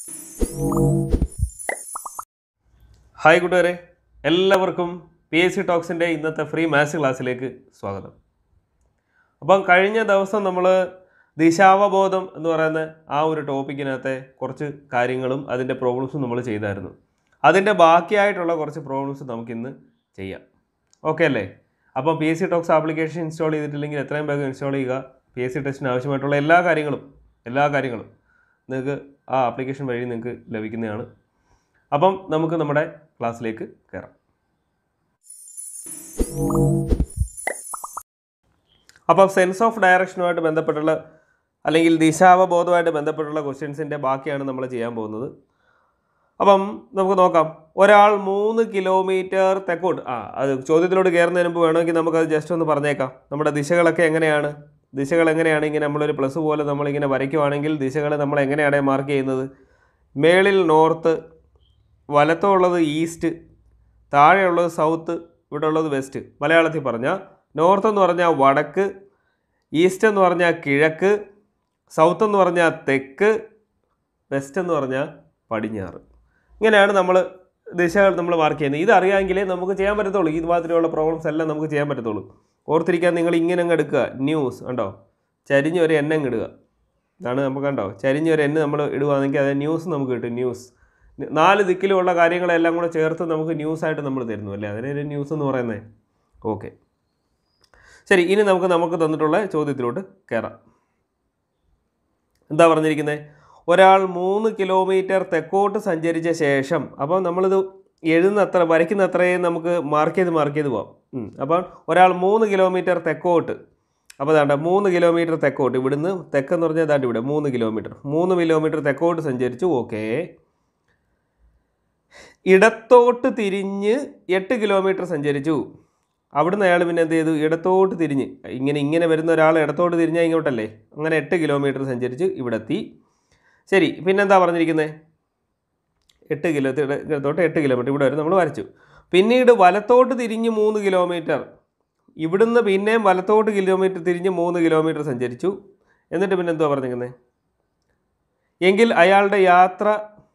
Hi കൂട്ടുകാരെ എല്ലാവർക്കും P S C ടോക്സിൻ്റെ ഇന്നത്തെ ഫ്രീ മാത്സ് ക്ലാസ്സിലേക്ക് സ്വാഗതം അപ്പം കഴിഞ്ഞ ദിവസം നമ്മൾ ദിശാവബോധം എന്ന് പറയുന്ന ആ ഒരു ടോപ്പിക്കിനകത്തെ കുറച്ച് കാര്യങ്ങളും അതിൻ്റെ പ്രോബ്ലംസും നമ്മൾ ചെയ്തായിരുന്നു അതിൻ്റെ ബാക്കിയായിട്ടുള്ള കുറച്ച് പ്രോബ്ലംസ് നമുക്കിന്ന് ചെയ്യാം ഓക്കെ അല്ലേ അപ്പം P S C talks application install ചെയ്തിട്ടില്ലെങ്കിൽ എത്രയും വേഗം ഇൻസ്റ്റാൾ ചെയ്യുക പി എസ് സി ടെസ്റ്റിന് ആവശ്യമായിട്ടുള്ള എല്ലാ കാര്യങ്ങളും എല്ലാ കാര്യങ്ങളും നിങ്ങൾക്ക് ആ ആപ്ലിക്കേഷൻ വഴി നിങ്ങൾക്ക് ലഭിക്കുന്നതാണ് അപ്പം നമുക്ക് നമ്മുടെ ക്ലാസ്സിലേക്ക് കയറാം അപ്പം സെൻസ് ഓഫ് ഡയറക്ഷനുമായിട്ട് ബന്ധപ്പെട്ടുള്ള അല്ലെങ്കിൽ ദിശാവബോധമായിട്ട് ബന്ധപ്പെട്ടുള്ള ക്വസ്റ്റ്യൻസിൻ്റെ ബാക്കിയാണ് നമ്മൾ ചെയ്യാൻ പോകുന്നത് അപ്പം നമുക്ക് നോക്കാം ഒരാൾ മൂന്ന് കിലോമീറ്റർ തെക്കോട്ട് ആ അത് ചോദ്യത്തിലോട്ട് കയറുന്നതിന് മുമ്പ് വേണമെങ്കിൽ നമുക്കത് ജസ്റ്റ് ഒന്ന് പറഞ്ഞേക്കാം നമ്മുടെ ദിശകളൊക്കെ എങ്ങനെയാണ് ദിശകൾ എങ്ങനെയാണ് ഇങ്ങനെ നമ്മളൊരു പ്ലസ് പോലെ നമ്മളിങ്ങനെ വരയ്ക്കുവാണെങ്കിൽ ദിശകൾ നമ്മൾ എങ്ങനെയാണ് മാർക്ക് ചെയ്യുന്നത് മേളിൽ നോർത്ത് വലത്തുള്ളത് ഈസ്റ്റ് താഴെയുള്ളത് സൗത്ത് ഇവിടെ ഉള്ളത് വെസ്റ്റ് മലയാളത്തിൽ പറഞ്ഞാൽ നോർത്ത് എന്ന് പറഞ്ഞാൽ വടക്ക് ഈസ്റ്റ് എന്ന് പറഞ്ഞാൽ കിഴക്ക് സൗത്ത് എന്ന് പറഞ്ഞാൽ തെക്ക് വെസ്റ്റ് എന്ന് പറഞ്ഞാൽ പടിഞ്ഞാറ് ഇങ്ങനെയാണ് നമ്മൾ ദിശകൾ നമ്മൾ മാർക്ക് ചെയ്യുന്നത് ഇത് അറിയാമെങ്കിലേ നമുക്ക് ചെയ്യാൻ പറ്റത്തുള്ളൂ ഈ മാതിരിയുള്ള പ്രോബ്ലംസ് എല്ലാം നമുക്ക് ചെയ്യാൻ പറ്റത്തുള്ളൂ ഓർത്തിരിക്കാൻ നിങ്ങൾ ഇങ്ങനെ അങ്ങ് എടുക്കുക ന്യൂസ് ഉണ്ടോ ചരിഞ്ഞ് ഒരു എണ്ണം അങ്ങ് ഇടുക ഇതാണ് നമുക്ക് കണ്ടോ ചരിഞ്ഞ് ഒരു എണ്ണ് നമ്മൾ ഇടുകയാണെങ്കിൽ അത് ന്യൂസ് നമുക്ക് കിട്ടും ന്യൂസ് നാല് ദിക്കിലുമുള്ള കാര്യങ്ങളെല്ലാം കൂടെ ചേർത്ത് നമുക്ക് ന്യൂസായിട്ട് നമ്മൾ തരുന്നു അല്ലേ അതിനെ ന്യൂസ് എന്ന് പറയുന്നത് ഓക്കെ ശരി ഇനി നമുക്ക് നമുക്ക് തന്നിട്ടുള്ള ചോദ്യത്തിലോട്ട് കയറാം എന്താ പറഞ്ഞിരിക്കുന്നത് ഒരാൾ മൂന്ന് കിലോമീറ്റർ തെക്കോട്ട് സഞ്ചരിച്ച ശേഷം അപ്പോൾ നമ്മളിത് എഴുതുന്ന അത്ര വരയ്ക്കുന്ന അത്രയും നമുക്ക് മാർക്ക് ചെയ്ത് മാർക്ക് ചെയ്ത് പോവാം ഉം. അപ്പോൾ ഒരാൾ മൂന്ന് കിലോമീറ്റർ തെക്കോട്ട് അപ്പോൾ ദാണ്ട മൂന്ന് കിലോമീറ്റർ തെക്കോട്ട് ഇവിടുന്ന് തെക്കെന്ന് പറഞ്ഞാൽ ദാണ്ട് ഇവിടെ മൂന്ന് കിലോമീറ്റർ മൂന്ന് കിലോമീറ്റർ തെക്കോട്ട് സഞ്ചരിച്ചു ഓക്കേ ഇടത്തോട്ട് തിരിഞ്ഞ് എട്ട് കിലോമീറ്റർ സഞ്ചരിച്ചു അവിടുന്ന് അയാൾ പിന്നെ എന്ത് ചെയ്തു ഇടത്തോട്ട് തിരിഞ്ഞ് ഇങ്ങനെ ഇങ്ങനെ വരുന്ന ഒരാൾ ഇടത്തോട്ട് തിരിഞ്ഞാൽ ഇങ്ങോട്ടല്ലേ അങ്ങനെ എട്ട് കിലോമീറ്റർ സഞ്ചരിച്ച് ഇവിടെ എത്തി ശരി പിന്നെന്താ പറഞ്ഞിരിക്കുന്നത് എട്ട് കിലോ ഇടത്തോട്ട് എട്ട് കിലോമീറ്റർ ഇവിടെ വരെ നമ്മൾ വരച്ചു പിന്നീട് വലത്തോട്ട് തിരിഞ്ഞ് മൂന്ന് കിലോമീറ്റർ ഇവിടുന്ന് പിന്നെയും വലത്തോട്ട് കിലോമീറ്റർ തിരിഞ്ഞ് മൂന്ന് കിലോമീറ്റർ സഞ്ചരിച്ചു എന്നിട്ട് പിന്നെ എന്തുവാ പറഞ്ഞിരിക്കുന്നത് എങ്കിൽ അയാളുടെ യാത്ര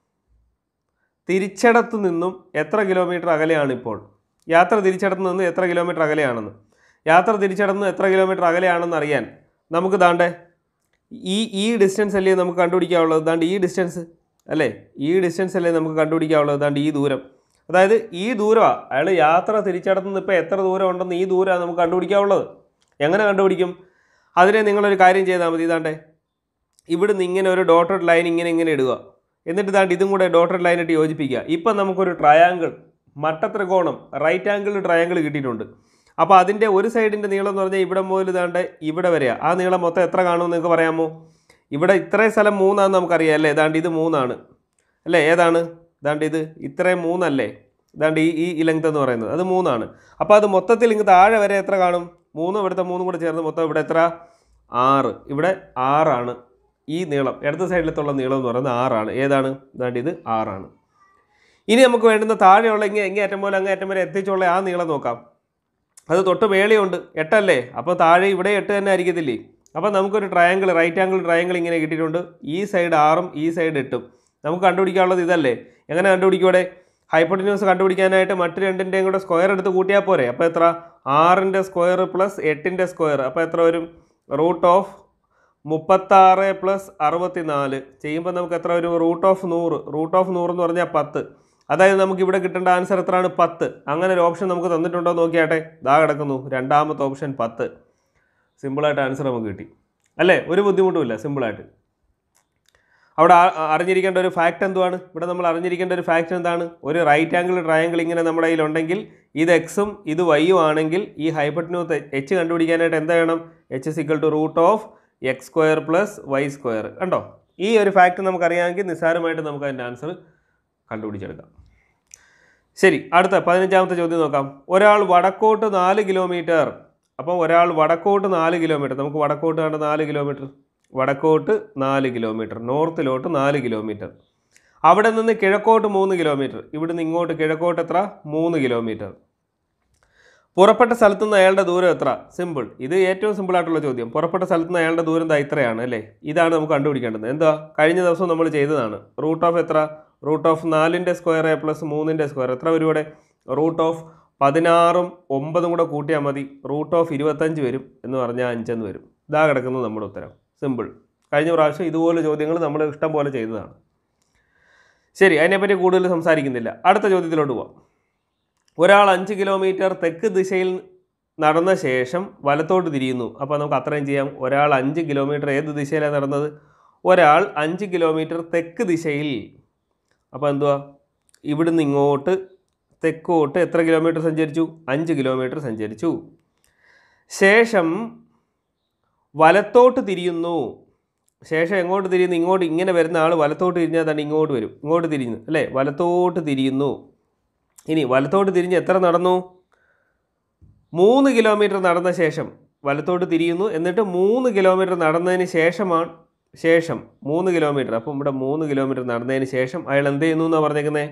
തിരിച്ചടത്ത് നിന്നും എത്ര കിലോമീറ്റർ അകലെയാണ് ഇപ്പോൾ യാത്ര തിരിച്ചടത്ത് നിന്ന് എത്ര കിലോമീറ്റർ അകലെയാണെന്ന് യാത്ര തിരിച്ചടത്ത് നിന്ന് എത്ര കിലോമീറ്റർ അകലെയാണെന്ന് അറിയാൻ നമുക്ക് ദാണ്ടെ ഈ ഈ ഡിസ്റ്റൻസ് അല്ലേ നമുക്ക് കണ്ടുപിടിക്കാനുള്ളത് ദാണ്ട് ഈ ഡിസ്റ്റൻസ് അല്ലേ ഈ ഡിസ്റ്റൻസ് അല്ലേ നമുക്ക് കണ്ടുപിടിക്കാനുള്ളത് ദാണ്ട് ഈ ദൂരം അതായത് ഈ ദൂരമാണ് അയാൾ യാത്ര തിരിച്ചടത്തുനിന്ന് ഇപ്പോൾ എത്ര ദൂരം ഉണ്ടെന്ന് ഈ ദൂരമാണ് നമുക്ക് കണ്ടുപിടിക്കാനുള്ളത് എങ്ങനെ കണ്ടുപിടിക്കും അതിനെ നിങ്ങളൊരു കാര്യം ചെയ്താൽ മതി ഇതാണ്ടേ ഇവിടുന്ന് ഇങ്ങനെ ഒരു ഡോട്ടഡ് ലൈൻ ഇങ്ങനെ ഇങ്ങനെ ഇടുക എന്നിട്ട് ഇതാണ്ട് ഇതും കൂടെ ഡോട്ടഡ് ലൈനിട്ട് യോജിപ്പിക്കുക ഇപ്പം നമുക്കൊരു ട്രയാങ്കിൾ മട്ടത്രികോണം റൈറ്റ് ആംഗിൾ ട്രയാങ്കിൾ കിട്ടിയിട്ടുണ്ട് അപ്പോൾ അതിൻ്റെ ഒരു സൈഡിൻ്റെ നീളം എന്ന് പറഞ്ഞാൽ ഇവിടെ മുതൽ ഇതാണ്ട് ഇവിടെ വരെയാണ് ആ നീളം മൊത്തം എത്ര കാണുമെന്ന് നിങ്ങൾക്ക് പറയാമോ ഇവിടെ ഇത്രയും സ്ഥലം മൂന്നാണെന്ന് നമുക്കറിയാം അല്ലേ ഏതാണ്ട് ഇത് മൂന്നാണ് അല്ലേ ഏതാണ് ഇതാണ്ട് ഇത് ഇത്രയും മൂന്നല്ലേ ഇതാണ്ട് ഈ ഈ ലെങ്ത് എന്ന് പറയുന്നത് അത് മൂന്നാണ് അപ്പോൾ അത് മൊത്തത്തിൽ ഇങ്ങ് താഴെ വരെ എത്ര കാണും മൂന്നും ഇവിടുത്തെ മൂന്നും കൂടെ ചേർന്ന് മൊത്തം ഇവിടെ എത്ര ആറ് ഇവിടെ ആറാണ് ഈ നീളം ഇടത് സൈഡിലത്തുള്ള നീളം എന്ന് പറയുന്നത് ആറാണ് ഏതാണ് ഇതാണ്ട് ഇത് ആറാണ് ഇനി നമുക്ക് വേണ്ടുന്ന താഴെയുള്ള ഇങ്ങനെ ഇങ്ങനെ അറ്റം പോലെ അങ്ങേ അറ്റം വരെ എത്തിച്ചുള്ള ആ നീളം നോക്കാം അത് തൊട്ട് വേളിയുണ്ട് എട്ടല്ലേ അപ്പോൾ താഴെ ഇവിടെ എട്ട് തന്നെ ആയിരിക്കത്തില്ലേ അപ്പോൾ നമുക്കൊരു ട്രയാങ്കിൾ റൈറ്റ് ആംഗിൾ ട്രയാങ്കിൾ ഇങ്ങനെ കിട്ടിയിട്ടുണ്ട് ഈ സൈഡ് ആറും ഈ സൈഡ് എട്ടും നമുക്ക് കണ്ടുപിടിക്കാനുള്ളത് ഇതല്ലേ എങ്ങനെ കണ്ടുപിടിക്കൂടെ ഹൈപ്പോട്ടിന്യൂസ് കണ്ടുപിടിക്കാനായിട്ട് മറ്റ് രണ്ടിൻ്റെയും കൂടെ സ്ക്വയർ എടുത്ത് കൂട്ടിയാൽ പോരെ അപ്പോൾ എത്ര ആറിൻ്റെ സ്ക്വയർ പ്ലസ് എട്ടിൻ്റെ സ്ക്വയർ അപ്പോൾ എത്ര വരും റൂട്ട് ഓഫ് മുപ്പത്താറ് പ്ലസ് അറുപത്തി നാല് ചെയ്യുമ്പോൾ നമുക്ക് എത്ര വരും റൂട്ട് ഓഫ് നൂറ് റൂട്ട് ഓഫ് നൂറ് എന്ന് പറഞ്ഞാൽ പത്ത് അതായത് നമുക്ക് ഇവിടെ കിട്ടേണ്ട ആൻസർ എത്രയാണ് പത്ത് അങ്ങനെ ഒരു ഓപ്ഷൻ നമുക്ക് തന്നിട്ടുണ്ടോ എന്ന് നോക്കിയാട്ടെ ദാ കിടക്കുന്നു രണ്ടാമത്തെ ഓപ്ഷൻ പത്ത് സിമ്പിളായിട്ട് ആൻസർ നമുക്ക് കിട്ടി അല്ലേ ഒരു ബുദ്ധിമുട്ടുമില്ല സിമ്പിളായിട്ട് അവിടെ ആ- ആ- അറിഞ്ഞിരിക്കേണ്ട ഒരു ഫാക്റ്റ് എന്തുവാണ് ഇവിടെ നമ്മൾ അറിഞ്ഞിരിക്കേണ്ട ഒരു ഫാക്റ്റ് എന്താണ് ഒരു റൈറ്റ് ആംഗിൾ ട്രയാങ്കിൾ ഇങ്ങനെ നമ്മുടെ കയ്യിലുണ്ടെങ്കിൽ ഇത് എക്സും ഇത് വൈയും ആണെങ്കിൽ ഈ ഹൈപ്പട്ടിനൂത്ത് എച്ച് കണ്ടുപിടിക്കാനായിട്ട് എന്താ വേണം H equal to root of X square plus Y square കണ്ടോ ഈ ഒരു ഫാക്റ്റ് നമുക്കറിയാമെങ്കിൽ നിസ്സാരമായിട്ട് നമുക്ക് അതിൻ്റെ ആൻസർ കണ്ടുപിടിച്ചെടുക്കാം ശരി അടുത്ത പതിനഞ്ചാമത്തെ ചോദ്യം നോക്കാം ഒരാൾ വടക്കോട്ട് നാല് കിലോമീറ്റർ അപ്പോൾ ഒരാൾ വടക്കോട്ട് നാല് കിലോമീറ്റർ നമുക്ക് വടക്കോട്ട് കണ്ട നാല് കിലോമീറ്റർ വടക്കോട്ട് നാല് കിലോമീറ്റർ നോർത്തിലോട്ട് നാല് കിലോമീറ്റർ അവിടെ നിന്ന് കിഴക്കോട്ട് മൂന്ന് കിലോമീറ്റർ ഇവിടെ നിന്ന് ഇങ്ങോട്ട് കിഴക്കോട്ട് എത്ര മൂന്ന് കിലോമീറ്റർ പുറപ്പെട്ട സ്ഥലത്തു നിന്ന് അയാളുടെ ദൂരം എത്ര സിമ്പിൾ ഇത് ഏറ്റവും സിമ്പിൾ ആയിട്ടുള്ള ചോദ്യം പുറപ്പെട്ട സ്ഥലത്തു നിന്ന് അയാളുടെ ദൂരം ദാ ഇത്രയാണ് അല്ലേ ഇതാണ് നമുക്ക് കണ്ടുപിടിക്കേണ്ടത് എന്താ കഴിഞ്ഞ ദിവസം നമ്മൾ ചെയ്തതാണ് റൂട്ട് ഓഫ് എത്ര റൂട്ട് ഓഫ് നാലിൻ്റെ സ്ക്വയർ എ പ്ലസ് മൂന്നിൻ്റെ സ്ക്വയർ എത്ര വരും ഇവിടെ റൂട്ട് ഓഫ് പതിനാറും ഒമ്പതും കൂടെ കൂട്ടിയാൽ മതി റൂട്ട് ഓഫ് ഇരുപത്തഞ്ച് വരും എന്ന് പറഞ്ഞാൽ അഞ്ചെന്ന് വരും ഇതാ കിടക്കുന്നത് നമ്മുടെ ഉത്തരം സിമ്പിൾ കഴിഞ്ഞ പ്രാവശ്യം ഇതുപോലെ ചോദ്യങ്ങൾ നമ്മൾ ഇഷ്ടം പോലെ ചെയ്തതാണ് ശരി അതിനെപ്പറ്റി കൂടുതൽ സംസാരിക്കുന്നില്ല അടുത്ത ചോദ്യത്തിലോട്ട് പോവാം ഒരാൾ അഞ്ച് കിലോമീറ്റർ തെക്ക് ദിശയിൽ നടന്ന ശേഷം വലത്തോട്ട് തിരിയുന്നു അപ്പോൾ നമുക്ക് അത്രയും ചെയ്യാം ഒരാൾ അഞ്ച് കിലോമീറ്റർ ഏത് ദിശയിലാണ് നടന്നത് ഒരാൾ അഞ്ച് കിലോമീറ്റർ തെക്ക് ദിശയിൽ അപ്പോൾ എന്തുവാ ഇവിടുന്ന് ഇങ്ങോട്ട് തെക്കോട്ട് എത്ര കിലോമീറ്റർ സഞ്ചരിച്ചു അഞ്ച് കിലോമീറ്റർ സഞ്ചരിച്ചു ശേഷം വലത്തോട്ട് തിരിയുന്നു ശേഷം എങ്ങോട്ട് തിരിയുന്നു ഇങ്ങോട്ട് ഇങ്ങനെ വരുന്ന ആൾ വലത്തോട്ട് തിരിഞ്ഞാൽ തന്നെ ഇങ്ങോട്ട് വരും ഇങ്ങോട്ട് തിരിയുന്നു അല്ലേ വലത്തോട്ട് തിരിയുന്നു ഇനി വലത്തോട്ട് തിരിഞ്ഞ് എത്ര നടന്നു മൂന്ന് കിലോമീറ്റർ നടന്ന ശേഷം വലത്തോട്ട് തിരിയുന്നു എന്നിട്ട് മൂന്ന് കിലോമീറ്റർ നടന്നതിന് ശേഷമാണ് ശേഷം മൂന്ന് കിലോമീറ്റർ അപ്പം ഇവിടെ മൂന്ന് കിലോമീറ്റർ നടന്നതിന് ശേഷം അയാൾ എന്ത് ചെയ്യുന്നു എന്നാണ് പറഞ്ഞേക്കുന്നത്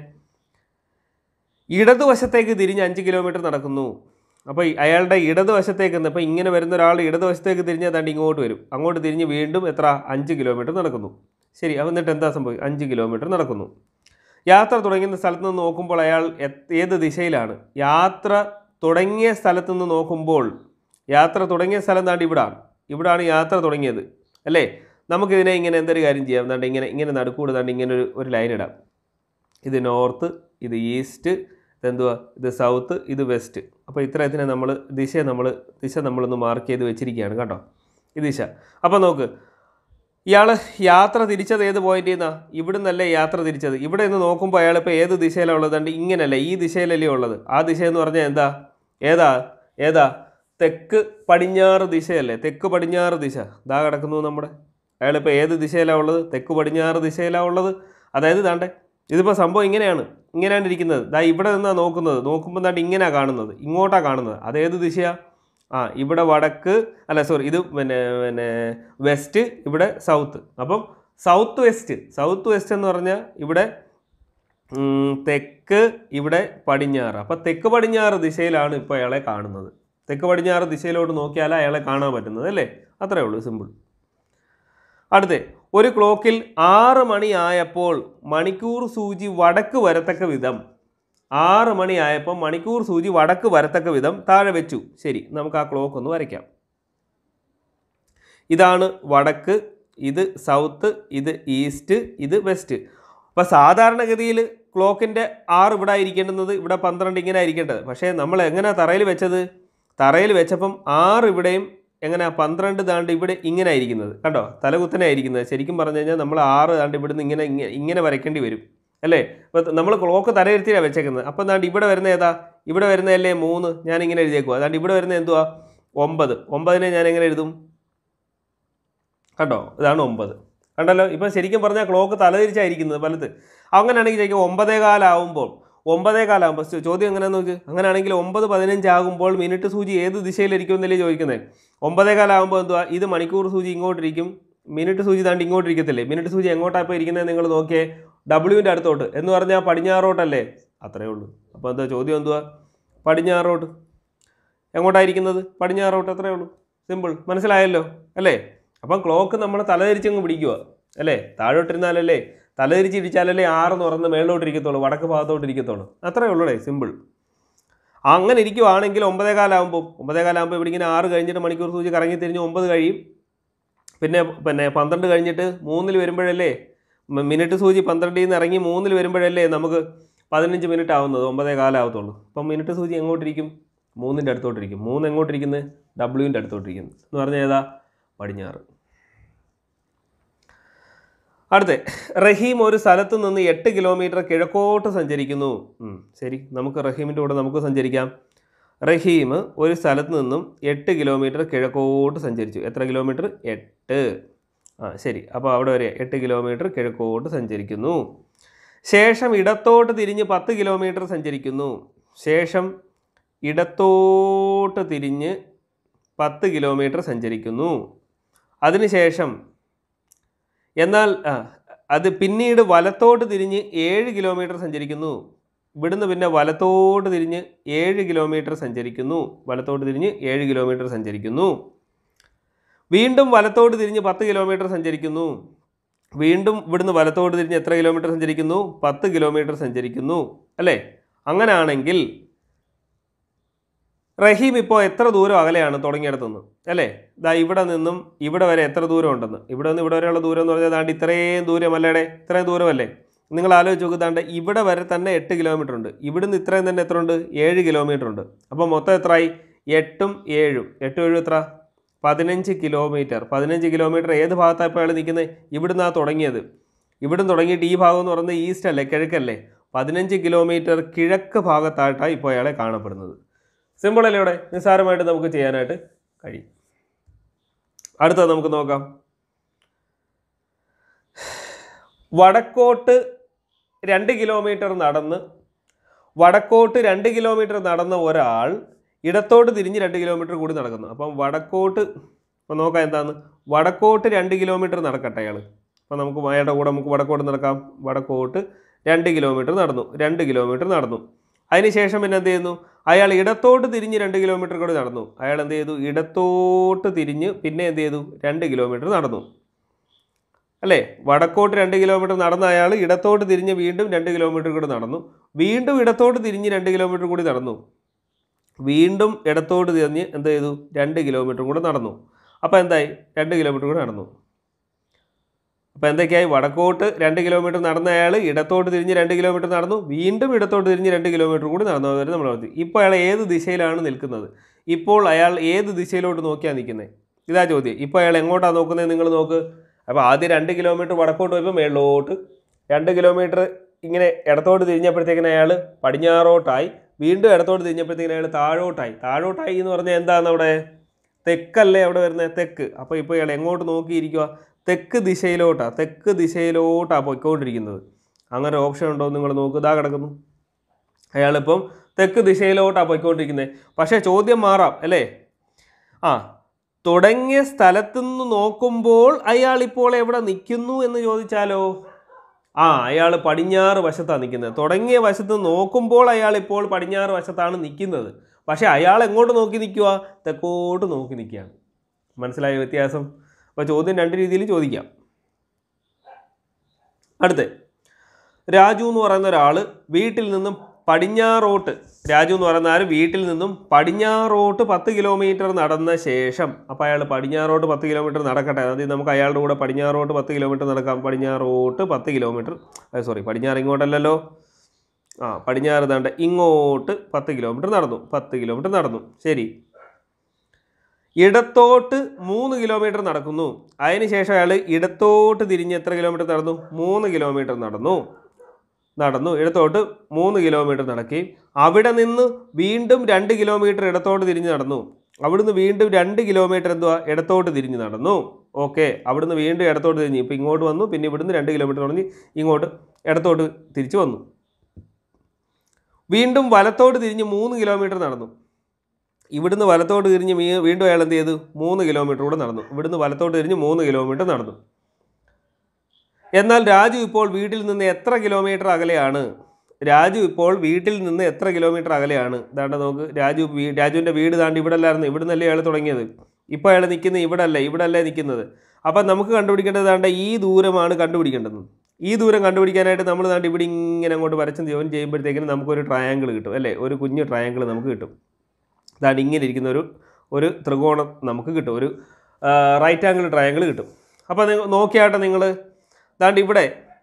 ഇടതുവശത്തേക്ക് തിരിഞ്ഞ് അഞ്ച് കിലോമീറ്റർ നടക്കുന്നു അപ്പോൾ ഈ അയാളുടെ ഇടതുവശത്തേക്ക് നിന്ന് ഇപ്പോൾ ഇങ്ങനെ വരുന്ന ഒരാൾ ഇടതുവശത്തേക്ക് തിരിഞ്ഞാൽ താണ്ട് ഇങ്ങോട്ട് വരും അങ്ങോട്ട് തിരിഞ്ഞ് വീണ്ടും എത്ര അഞ്ച് കിലോമീറ്റർ നടക്കുന്നു ശരി അപ്പോൾ എന്നിട്ട് എന്താ സംഭവിക്കും അഞ്ച് കിലോമീറ്റർ നടക്കുന്നു യാത്ര തുടങ്ങുന്ന സ്ഥലത്ത് നിന്ന് നോക്കുമ്പോൾ അയാൾ എത്- ഏത് ദിശയിലാണ് യാത്ര തുടങ്ങിയ സ്ഥലത്ത് നിന്ന് നോക്കുമ്പോൾ യാത്ര തുടങ്ങിയ സ്ഥലം താണ്ട് ഇവിടാണ് ഇവിടാണ് യാത്ര തുടങ്ങിയത് അല്ലേ നമുക്കിതിനെ ഇങ്ങനെ എന്തൊരു കാര്യം ചെയ്യാം താണ്ട് ഇങ്ങനെ ഇങ്ങനെ നടുക്കൂട് താണ്ട് ഇങ്ങനെ ഒരു ഒരു ലൈൻ ഇടാം ഇത് നോർത്ത് ഇത് ഈസ്റ്റ് ഇതെന്തുവാ ഇത് സൗത്ത് ഇത് വെസ്റ്റ് അപ്പോൾ ഇത്രയത്തിനെ നമ്മൾ ദിശ നമ്മൾ ദിശ നമ്മളൊന്ന് മാർക്ക് ചെയ്ത് വെച്ചിരിക്കുകയാണ് കേട്ടോ ഈ ദിശ അപ്പോൾ നോക്ക് ഇയാൾ യാത്ര തിരിച്ചത് ഏത് പോയിന്റിൽ നിന്നാണ് ഇവിടെ നിന്നല്ലേ യാത്ര തിരിച്ചത് ഇവിടെ നിന്ന് നോക്കുമ്പോൾ അയാൾ ഇപ്പോൾ ഏത് ദിശയിലാണ് ഉള്ളത് കണ്ട് ഇങ്ങനല്ലേ ഈ ദിശയിലല്ലേ ഉള്ളത് ആ ദിശ എന്ന് പറഞ്ഞാൽ എന്താ ഏതാ ഏതാ തെക്ക് പടിഞ്ഞാറ് ദിശയല്ലേ തെക്ക് പടിഞ്ഞാറ് ദിശ ഇതാ കിടക്കുന്നു നമ്മുടെ അയാളിപ്പോൾ ഏത് ദിശയിലാണ് ഉള്ളത് തെക്ക് പടിഞ്ഞാറ് ദിശയിലാണ് ഉള്ളത് അതായത് ദാണ്ടെ ഇതിപ്പോൾ സംഭവം ഇങ്ങനെയാണ് ഇങ്ങനെയാണ് ഇരിക്കുന്നത് ദാ ഇവിടെ നിന്നാണ് നോക്കുന്നത് നോക്കുമ്പോൾ ദാണ്ട് ഇങ്ങനെയാണ് കാണുന്നത് ഇങ്ങോട്ടാണ് കാണുന്നത് അതേത് ദിശയാണ് ആ ഇവിടെ വടക്ക് അല്ല സോറി ഇത് പിന്നെ പിന്നെ വെസ്റ്റ് ഇവിടെ സൗത്ത് അപ്പം സൗത്ത് വെസ്റ്റ് സൗത്ത് വെസ്റ്റ് എന്ന് പറഞ്ഞാൽ ഇവിടെ ഉം, തെക്ക് ഇവിടെ പടിഞ്ഞാറ് അപ്പം തെക്ക് പടിഞ്ഞാറ് ദിശയിലാണ് ഇപ്പോൾ അയാളെ കാണുന്നത് തെക്ക് പടിഞ്ഞാറ് ദിശയിലോട്ട് നോക്കിയാൽ അയാളെ കാണാൻ പറ്റുന്നത് അല്ലേ അത്രേ ഉള്ളൂ സിമ്പിൾ അടുത്ത് ഒരു ക്ലോക്കിൽ ആറ് മണി ആയപ്പോൾ മണിക്കൂർ സൂചി വടക്ക് വരത്തക്ക വിധം ആറ് മണി ആയപ്പോൾ മണിക്കൂർ സൂചി വടക്ക് വരത്തക്ക വിധം താഴെ വെച്ചു ശരി നമുക്ക് ആ ക്ലോക്ക് ഒന്ന് വരയ്ക്കാം ഇതാണ് വടക്ക് ഇത് സൗത്ത് ഇത് ഈസ്റ്റ് ഇത് വെസ്റ്റ് അപ്പോൾ സാധാരണഗതിയിൽ ക്ലോക്കിൻ്റെ ആറ് ഇവിടെ ആയിരിക്കേണ്ടുന്നത് ഇവിടെ പന്ത്രണ്ട് ഇങ്ങനെ ആയിരിക്കേണ്ടത് പക്ഷേ നമ്മൾ എങ്ങനെ തറയിൽ വെച്ചത് തറയിൽ വെച്ചപ്പം ആറ് ഇവിടെയും എങ്ങനെ പന്ത്രണ്ട് ദാണ്ട് ഇവിടെ ഇങ്ങനെ ആയിരിക്കുന്നത് കണ്ടോ തലകുത്തനെ ആയിരിക്കുന്നത് ശരിക്കും പറഞ്ഞു കഴിഞ്ഞാൽ നമ്മൾ ആറ് ദാണ്ട് ഇവിടുന്ന് ഇങ്ങനെ ഇങ്ങനെ ഇങ്ങനെ വരയ്ക്കേണ്ടി വരും അല്ലേ അപ്പോൾ നമ്മൾ ക്ലോക്ക് തലയിരുത്തിയാണ് വെച്ചേക്കുന്നത് അപ്പം ദാണ്ട് ഇവിടെ വരുന്ന ഏതാ ഇവിടെ വരുന്നതല്ലേ മൂന്ന് ഞാൻ ഇങ്ങനെ എഴുതിയേക്കുക അതാണ്ട് ഇവിടെ വരുന്ന എന്തുവാ ഒമ്പത് ഒമ്പതിനെ ഞാൻ എങ്ങനെ എഴുതും കണ്ടോ ഇതാണ് ഒമ്പത് കണ്ടല്ലോ ഇപ്പം ശരിക്കും പറഞ്ഞാൽ ക്ലോക്ക് തലതിരിച്ചായിരിക്കുന്നത് വലത്ത് അങ്ങനെയാണെങ്കിൽ ചോദിക്കും ഒമ്പതേ കാലാവുമ്പോൾ ഒമ്പതേ കാലാകുമ്പോൾ ചോദ്യം എങ്ങനെയാണെന്ന് നോക്ക് അങ്ങനെയാണെങ്കിൽ ഒമ്പത് പതിനഞ്ചാകുമ്പോൾ മിനിറ്റ് സൂചി ഏത് ദിശയിലിരിക്കും എന്നല്ലേ ചോദിക്കുന്നത് ഒമ്പതേ കാലാകുമ്പോൾ എന്തുവാ ഇത് മണിക്കൂർ സൂചി ഇങ്ങോട്ടിരിക്കും മിനിറ്റ് സൂചി താണ്ട് ഇങ്ങോട്ടിരിക്കത്തില്ലേ മിനിറ്റ് സൂചി എങ്ങോട്ടാണ് ഇപ്പോൾ ഇരിക്കുന്നത് നിങ്ങൾ നോക്കിയേ ഡബ്ല്യുവിൻ്റെ അടുത്തോട്ട് എന്ന് പറഞ്ഞാൽ പടിഞ്ഞാറോട്ടല്ലേ അത്രേ ഉള്ളൂ അപ്പോൾ എന്താ ചോദ്യം എന്തുവാ പടിഞ്ഞാറോട്ട് എങ്ങോട്ടായിരിക്കുന്നത് പടിഞ്ഞാറോട്ട് അത്രേ ഉള്ളൂ സിമ്പിൾ മനസ്സിലായല്ലോ അല്ലേ അപ്പം ക്ലോക്ക് നമ്മൾ തലതിരിച്ചങ്ങ് പിടിക്കുക അല്ലേ താഴോട്ടിരുന്നാലല്ലേ തലതിരിച്ചിരിച്ചാലല്ലേ ആറ് തുറന്ന് മേളിലോട്ട് ഇരിക്കത്തുള്ളൂ വടക്ക് ഭാഗത്തോട്ട് ഇരിക്കത്തുള്ളൂ അത്രേ ഉള്ളൂടേ സിമ്പിൾ അങ്ങനെ ഇരിക്കുവാണെങ്കിൽ ഒമ്പതേ കാലാകുമ്പോൾ ഒമ്പതേ കാലാകുമ്പോൾ ഇവിടെ ഇങ്ങനെ ആറ് കഴിഞ്ഞിട്ട് മണിക്കൂർ സൂചി കറങ്ങി തിരിഞ്ഞ് ഒമ്പത് കഴിയും പിന്നെ പിന്നെ പന്ത്രണ്ട് കഴിഞ്ഞിട്ട് മൂന്നിൽ വരുമ്പോഴല്ലേ മ- മിനിറ്റ് സൂചി പന്ത്രണ്ടിൽ നിന്ന് ഇറങ്ങി മൂന്നിൽ വരുമ്പോഴല്ലേ നമുക്ക് പതിനഞ്ച് മിനിറ്റ് ആവുന്നത് ഒമ്പതേ കാലാവത്തുള്ളൂ അപ്പം മിനിറ്റ് സൂചി എങ്ങോട്ടിരിക്കും മൂന്നിൻ്റെ അടുത്തോട്ടിരിക്കും മൂന്ന് എങ്ങോട്ടിരിക്കുന്നത് ഡബ്ല്യുവിൻ്റെ അടുത്തോട്ടിരിക്കുന്നു എന്ന് പറഞ്ഞാൽ ഏതാ പടിഞ്ഞാറ് അടുത്ത റഹീം ഒരു സ്ഥലത്ത് നിന്ന് എട്ട് കിലോമീറ്റർ കിഴക്കോട്ട് സഞ്ചരിക്കുന്നു ഉം, ശരി നമുക്ക് റഹീമിൻ്റെ കൂടെ നമുക്ക് സഞ്ചരിക്കാം റഹീം ഒരു സ്ഥലത്ത് നിന്നും എട്ട് കിലോമീറ്റർ കിഴക്കോട്ട് സഞ്ചരിച്ചു എത്ര കിലോമീറ്റർ എട്ട് ആ ശരി അപ്പോൾ അവിടെ വരെ എട്ട് കിലോമീറ്റർ കിഴക്കോട്ട് സഞ്ചരിക്കുന്നു ശേഷം ഇടത്തോട്ട് തിരിഞ്ഞ് പത്ത് കിലോമീറ്റർ സഞ്ചരിക്കുന്നു ശേഷം ഇടത്തോട്ട് തിരിഞ്ഞ് പത്ത് കിലോമീറ്റർ സഞ്ചരിക്കുന്നു അതിനുശേഷം എന്നാൽ ആ, അത് പിന്നീട് വലത്തോട്ട് തിരിഞ്ഞ് ഏഴ് കിലോമീറ്റർ സഞ്ചരിക്കുന്നു ഇവിടുന്ന് പിന്നെ വലത്തോട്ട് തിരിഞ്ഞ് ഏഴ് കിലോമീറ്റർ സഞ്ചരിക്കുന്നു വലത്തോട്ട് തിരിഞ്ഞ് ഏഴ് കിലോമീറ്റർ സഞ്ചരിക്കുന്നു വീണ്ടും വലത്തോട്ട് തിരിഞ്ഞ് പത്ത് കിലോമീറ്റർ സഞ്ചരിക്കുന്നു വീണ്ടും ഇവിടുന്ന് വലത്തോട്ട് തിരിഞ്ഞ് എത്ര കിലോമീറ്റർ സഞ്ചരിക്കുന്നു പത്ത് കിലോമീറ്റർ സഞ്ചരിക്കുന്നു അല്ലേ അങ്ങനെയാണെങ്കിൽ റഹീം ഇപ്പോൾ എത്ര ദൂരം അകലെയാണ് തുടങ്ങിയിടത്തുനിന്ന് അല്ലേ ദാ ഇവിടെ നിന്നും ഇവിടെ വരെ എത്ര ദൂരം ഉണ്ടെന്ന് ഇവിടെ നിന്ന് ഇവിടെ വരെയുള്ള ദൂരം എന്ന് പറഞ്ഞാൽ ദാണ്ട് ഇത്രയും ദൂരം അല്ലേടെ ഇത്രയും ദൂരമല്ലേ നിങ്ങൾ ആലോചിച്ച് നോക്ക് ദാണ്ട് ഇവിടെ വരെ തന്നെ എട്ട് കിലോമീറ്റർ ഉണ്ട് ഇവിടുന്ന് ഇത്രയും തന്നെ എത്ര ഉണ്ട് ഏഴ് കിലോമീറ്റർ ഉണ്ട് അപ്പോൾ മൊത്തം എത്രയായി എട്ടും ഏഴും എട്ടും ഏഴും എത്ര പതിനഞ്ച് കിലോമീറ്റർ പതിനഞ്ച് കിലോമീറ്റർ ഏത് ഭാഗത്താണ് ഇപ്പോൾ അയാൾ നിൽക്കുന്നത് ഇവിടുന്നാണ് തുടങ്ങിയത് ഇവിടുന്ന് തുടങ്ങിയിട്ട് ഈ ഭാഗം എന്ന് പറയുന്നത് ഈസ്റ്റ് അല്ലേ കിഴക്കല്ലേ പതിനഞ്ച് കിലോമീറ്റർ കിഴക്ക് ഭാഗത്തായിട്ടാണ് ഇപ്പോൾ അയാളെ കാണപ്പെടുന്നത് സിമ്പിൾ അല്ലേ ഇവിടെ നിസ്സാരമായിട്ട് നമുക്ക് ചെയ്യാനായിട്ട് കഴിയും അടുത്തത് നമുക്ക് നോക്കാം വടക്കോട്ട് രണ്ട് കിലോമീറ്റർ നടന്ന് വടക്കോട്ട് രണ്ട് കിലോമീറ്റർ നടന്ന ഒരാൾ ഇടത്തോട്ട് തിരിഞ്ഞ് രണ്ട് കിലോമീറ്റർ കൂടി നടക്കുന്നു അപ്പം വടക്കോട്ട് അപ്പം നോക്കാം എന്താന്ന് വടക്കോട്ട് രണ്ട് കിലോമീറ്റർ നടക്കട്ടെ അയാൾ അപ്പം നമുക്ക് അയാളുടെ കൂടെ നമുക്ക് വടക്കോട്ട് നടക്കാം വടക്കോട്ട് രണ്ട് കിലോമീറ്റർ നടന്നു രണ്ട് കിലോമീറ്റർ നടന്നു അതിനുശേഷം പിന്നെ എന്ത് ചെയ്യുന്നു അയാൾ ഇടത്തോട്ട് തിരിഞ്ഞ് രണ്ട് കിലോമീറ്റർ കൂടി നടന്നു അയാൾ എന്ത് ചെയ്തു ഇടത്തോട്ട് തിരിഞ്ഞ് പിന്നെ എന്ത് ചെയ്തു രണ്ട് കിലോമീറ്റർ നടന്നു അല്ലേ വടക്കോട്ട് രണ്ട് കിലോമീറ്റർ നടന്ന അയാൾ ഇടത്തോട്ട് തിരിഞ്ഞ് വീണ്ടും രണ്ട് കിലോമീറ്റർ കൂടി നടന്നു വീണ്ടും ഇടത്തോട്ട് തിരിഞ്ഞ് രണ്ട് കിലോമീറ്റർ കൂടി നടന്നു വീണ്ടും ഇടത്തോട്ട് തിരിഞ്ഞ് എന്ത് ചെയ്തു രണ്ട് കിലോമീറ്റർ കൂടെ നടന്നു അപ്പോൾ എന്തായി രണ്ട് കിലോമീറ്റർ കൂടെ നടന്നു അപ്പോൾ എന്തൊക്കെയായി വടക്കോട്ട് രണ്ട് കിലോമീറ്റർ നടന്ന അയാൾ ഇടത്തോട്ട് തിരിഞ്ഞ് രണ്ട് കിലോമീറ്റർ നടന്നു വീണ്ടും ഇടത്തോട്ട് തിരിഞ്ഞ് രണ്ട് കിലോമീറ്റർ കൂടി നടന്നു വരെ നമ്മൾ നടത്തി ഇപ്പോൾ അയാൾ ഏത് ദിശയിലാണ് നിൽക്കുന്നത് ഇപ്പോൾ അയാൾ ഏത് ദിശയിലോട്ട് നോക്കിയാണ് നിൽക്കുന്നത് ഇതാ ചോദ്യം ഇപ്പോൾ അയാൾ എങ്ങോട്ടാണ് നോക്കുന്നത് നിങ്ങൾ നോക്ക് അപ്പോൾ ആദ്യം രണ്ട് കിലോമീറ്റർ വടക്കോട്ട് പോയപ്പോൾ മേളിലോട്ട് രണ്ട് കിലോമീറ്റർ ഇങ്ങനെ ഇടത്തോട്ട് തിരിഞ്ഞപ്പോഴത്തേക്കിന് അയാൾ പടിഞ്ഞാറോട്ടായി വീണ്ടും ഇടത്തോട്ട് തിരിഞ്ഞപ്പോഴത്തേക്കിന് അയാൾ താഴോട്ടായി താഴോട്ടായി എന്ന് പറഞ്ഞാൽ എന്താണ് അവിടെ തെക്കല്ലേ അവിടെ വരുന്നത് തെക്ക് അപ്പോൾ ഇപ്പോൾ ഇയാൾ എങ്ങോട്ട് നോക്കിയിരിക്കുക തെക്ക് ദിശയിലോട്ടാണ് തെക്ക് ദിശയിലോട്ടാണ് പോയിക്കൊണ്ടിരിക്കുന്നത് അങ്ങനെ ഒരു ഓപ്ഷൻ ഉണ്ടോ എന്ന് നിങ്ങൾ നോക്ക് ഇതാ കിടക്കുന്നു അയാളിപ്പം തെക്ക് ദിശയിലോട്ടാണ് പോയിക്കൊണ്ടിരിക്കുന്നത് പക്ഷേ ചോദ്യം മാറാം അല്ലേ ആ തുടങ്ങിയ സ്ഥലത്തുനിന്ന് നോക്കുമ്പോൾ അയാൾ ഇപ്പോൾ എവിടെ നിൽക്കുന്നു എന്ന് ചോദിച്ചാലോ ആ അയാൾ പടിഞ്ഞാറ് വശത്താണ് നിൽക്കുന്നത് തുടങ്ങിയ വശത്ത് നോക്കുമ്പോൾ അയാൾ ഇപ്പോൾ പടിഞ്ഞാറ് വശത്താണ് നിൽക്കുന്നത് പക്ഷേ അയാൾ എങ്ങോട്ട് നോക്കി നിൽക്കുക തെക്കോട്ട് നോക്കി നിൽക്കുകയാണ് മനസ്സിലായ വ്യത്യാസം അപ്പോൾ ചോദ്യം രണ്ട് രീതിയിൽ ചോദിക്കാം അടുത്ത് രാജു എന്ന് പറയുന്ന ഒരാൾ വീട്ടിൽ നിന്നും പടിഞ്ഞാറോട്ട് രാജു എന്ന് പറയുന്ന ആൾ വീട്ടിൽ നിന്നും പടിഞ്ഞാറോട്ട് പത്ത് കിലോമീറ്റർ നടന്ന ശേഷം അപ്പോൾ അയാൾ പടിഞ്ഞാറോട്ട് പത്ത് കിലോമീറ്റർ നടക്കട്ടെ ആദ്യം നമുക്ക് അയാളുടെ കൂടെ പടിഞ്ഞാറോട്ട് പത്ത് കിലോമീറ്റർ നടക്കാം പടിഞ്ഞാറോട്ട് പത്ത് കിലോമീറ്റർ സോറി പടിഞ്ഞാറ് ഇങ്ങോട്ടല്ലല്ലോ ആ പടിഞ്ഞാറ് താണ്ട് ഇങ്ങോട്ട് പത്ത് കിലോമീറ്റർ നടന്നു പത്ത് കിലോമീറ്റർ നടന്നു ശരി ഇടത്തോട്ട് മൂന്ന് കിലോമീറ്റർ നടക്കുന്നു അതിനുശേഷം അയാൾ ഇടത്തോട്ട് തിരിഞ്ഞ് എത്ര കിലോമീറ്റർ നടന്നു മൂന്ന് കിലോമീറ്റർ നടന്നു നടന്നു ഇടത്തോട്ട് മൂന്ന് കിലോമീറ്റർ നടക്കി അവിടെ നിന്ന് വീണ്ടും രണ്ട് കിലോമീറ്റർ ഇടത്തോട്ട് തിരിഞ്ഞ് നടന്നു അവിടുന്ന് വീണ്ടും രണ്ട് കിലോമീറ്റർ എന്തുവാ ഇടത്തോട്ട് തിരിഞ്ഞ് നടന്നു ഓക്കെ അവിടുന്ന് വീണ്ടും ഇടത്തോട്ട് തിരിഞ്ഞ് ഇപ്പോൾ ഇങ്ങോട്ട് വന്നു പിന്നെ ഇവിടുന്ന് രണ്ട് കിലോമീറ്റർ തുടങ്ങി ഇങ്ങോട്ട് ഇടത്തോട്ട് തിരിച്ചു വന്നു വീണ്ടും വലത്തോട്ട് തിരിഞ്ഞ് മൂന്ന് കിലോമീറ്റർ നടന്നു ഇവിടുന്ന് വലത്തോട്ട് തിരിഞ്ഞ് വീ- വീണ്ടും അയാൾ എന്ത് ചെയ്തു മൂന്ന് കിലോമീറ്റർ കൂടെ നടന്നു ഇവിടുന്ന് വലത്തോട്ട് തിരിഞ്ഞ് മൂന്ന് കിലോമീറ്റർ നടന്നു എന്നാൽ രാജു ഇപ്പോൾ വീട്ടിൽ നിന്ന് എത്ര കിലോമീറ്റർ അകലെയാണ് രാജു ഇപ്പോൾ വീട്ടിൽ നിന്ന് എത്ര കിലോമീറ്റർ അകലെയാണ് ദാണ്ട നോക്ക് രാജു വീ- രാജുവിൻ്റെ വീട് ദാണ്ട് ഇവിടെ അല്ലായിരുന്നു ഇവിടെ നിന്നല്ലേ അയാൾ തുടങ്ങിയത് ഇപ്പോൾ അയാൾ നിൽക്കുന്നത് ഇവിടെ അല്ല ഇവിടെ അല്ലേ നിൽക്കുന്നത് അപ്പം നമുക്ക് കണ്ടുപിടിക്കേണ്ടത് ദാണ്ട ഈ ദൂരമാണ് കണ്ടുപിടിക്കേണ്ടത് ഈ ദൂരം കണ്ടുപിടിക്കാനായിട്ട് നമ്മൾ ദാണ്ട് ഇവിടെ ഇങ്ങനെ അങ്ങോട്ട് വരച്ച് ജോയിൻ ചെയ്യുമ്പോഴത്തേക്കിനും നമുക്കൊരു ട്രയാങ്കിൾ കിട്ടും അല്ലേ ഒരു കുഞ്ഞ് ട്രയാങ്കിൾ നമുക്ക് കിട്ടും ദാണ്ട് ഇങ്ങനെ ഇരിക്കുന്ന ഒരു ഒരു ത്രികോണം നമുക്ക് കിട്ടും ഒരു റൈറ്റ് ആംഗിൾ ട്രയാങ്കിൾ കിട്ടും അപ്പോൾ നിങ്ങൾ നോക്കിയാട്ടെ നിങ്ങൾ ദാണ്ട് ഇവിടെ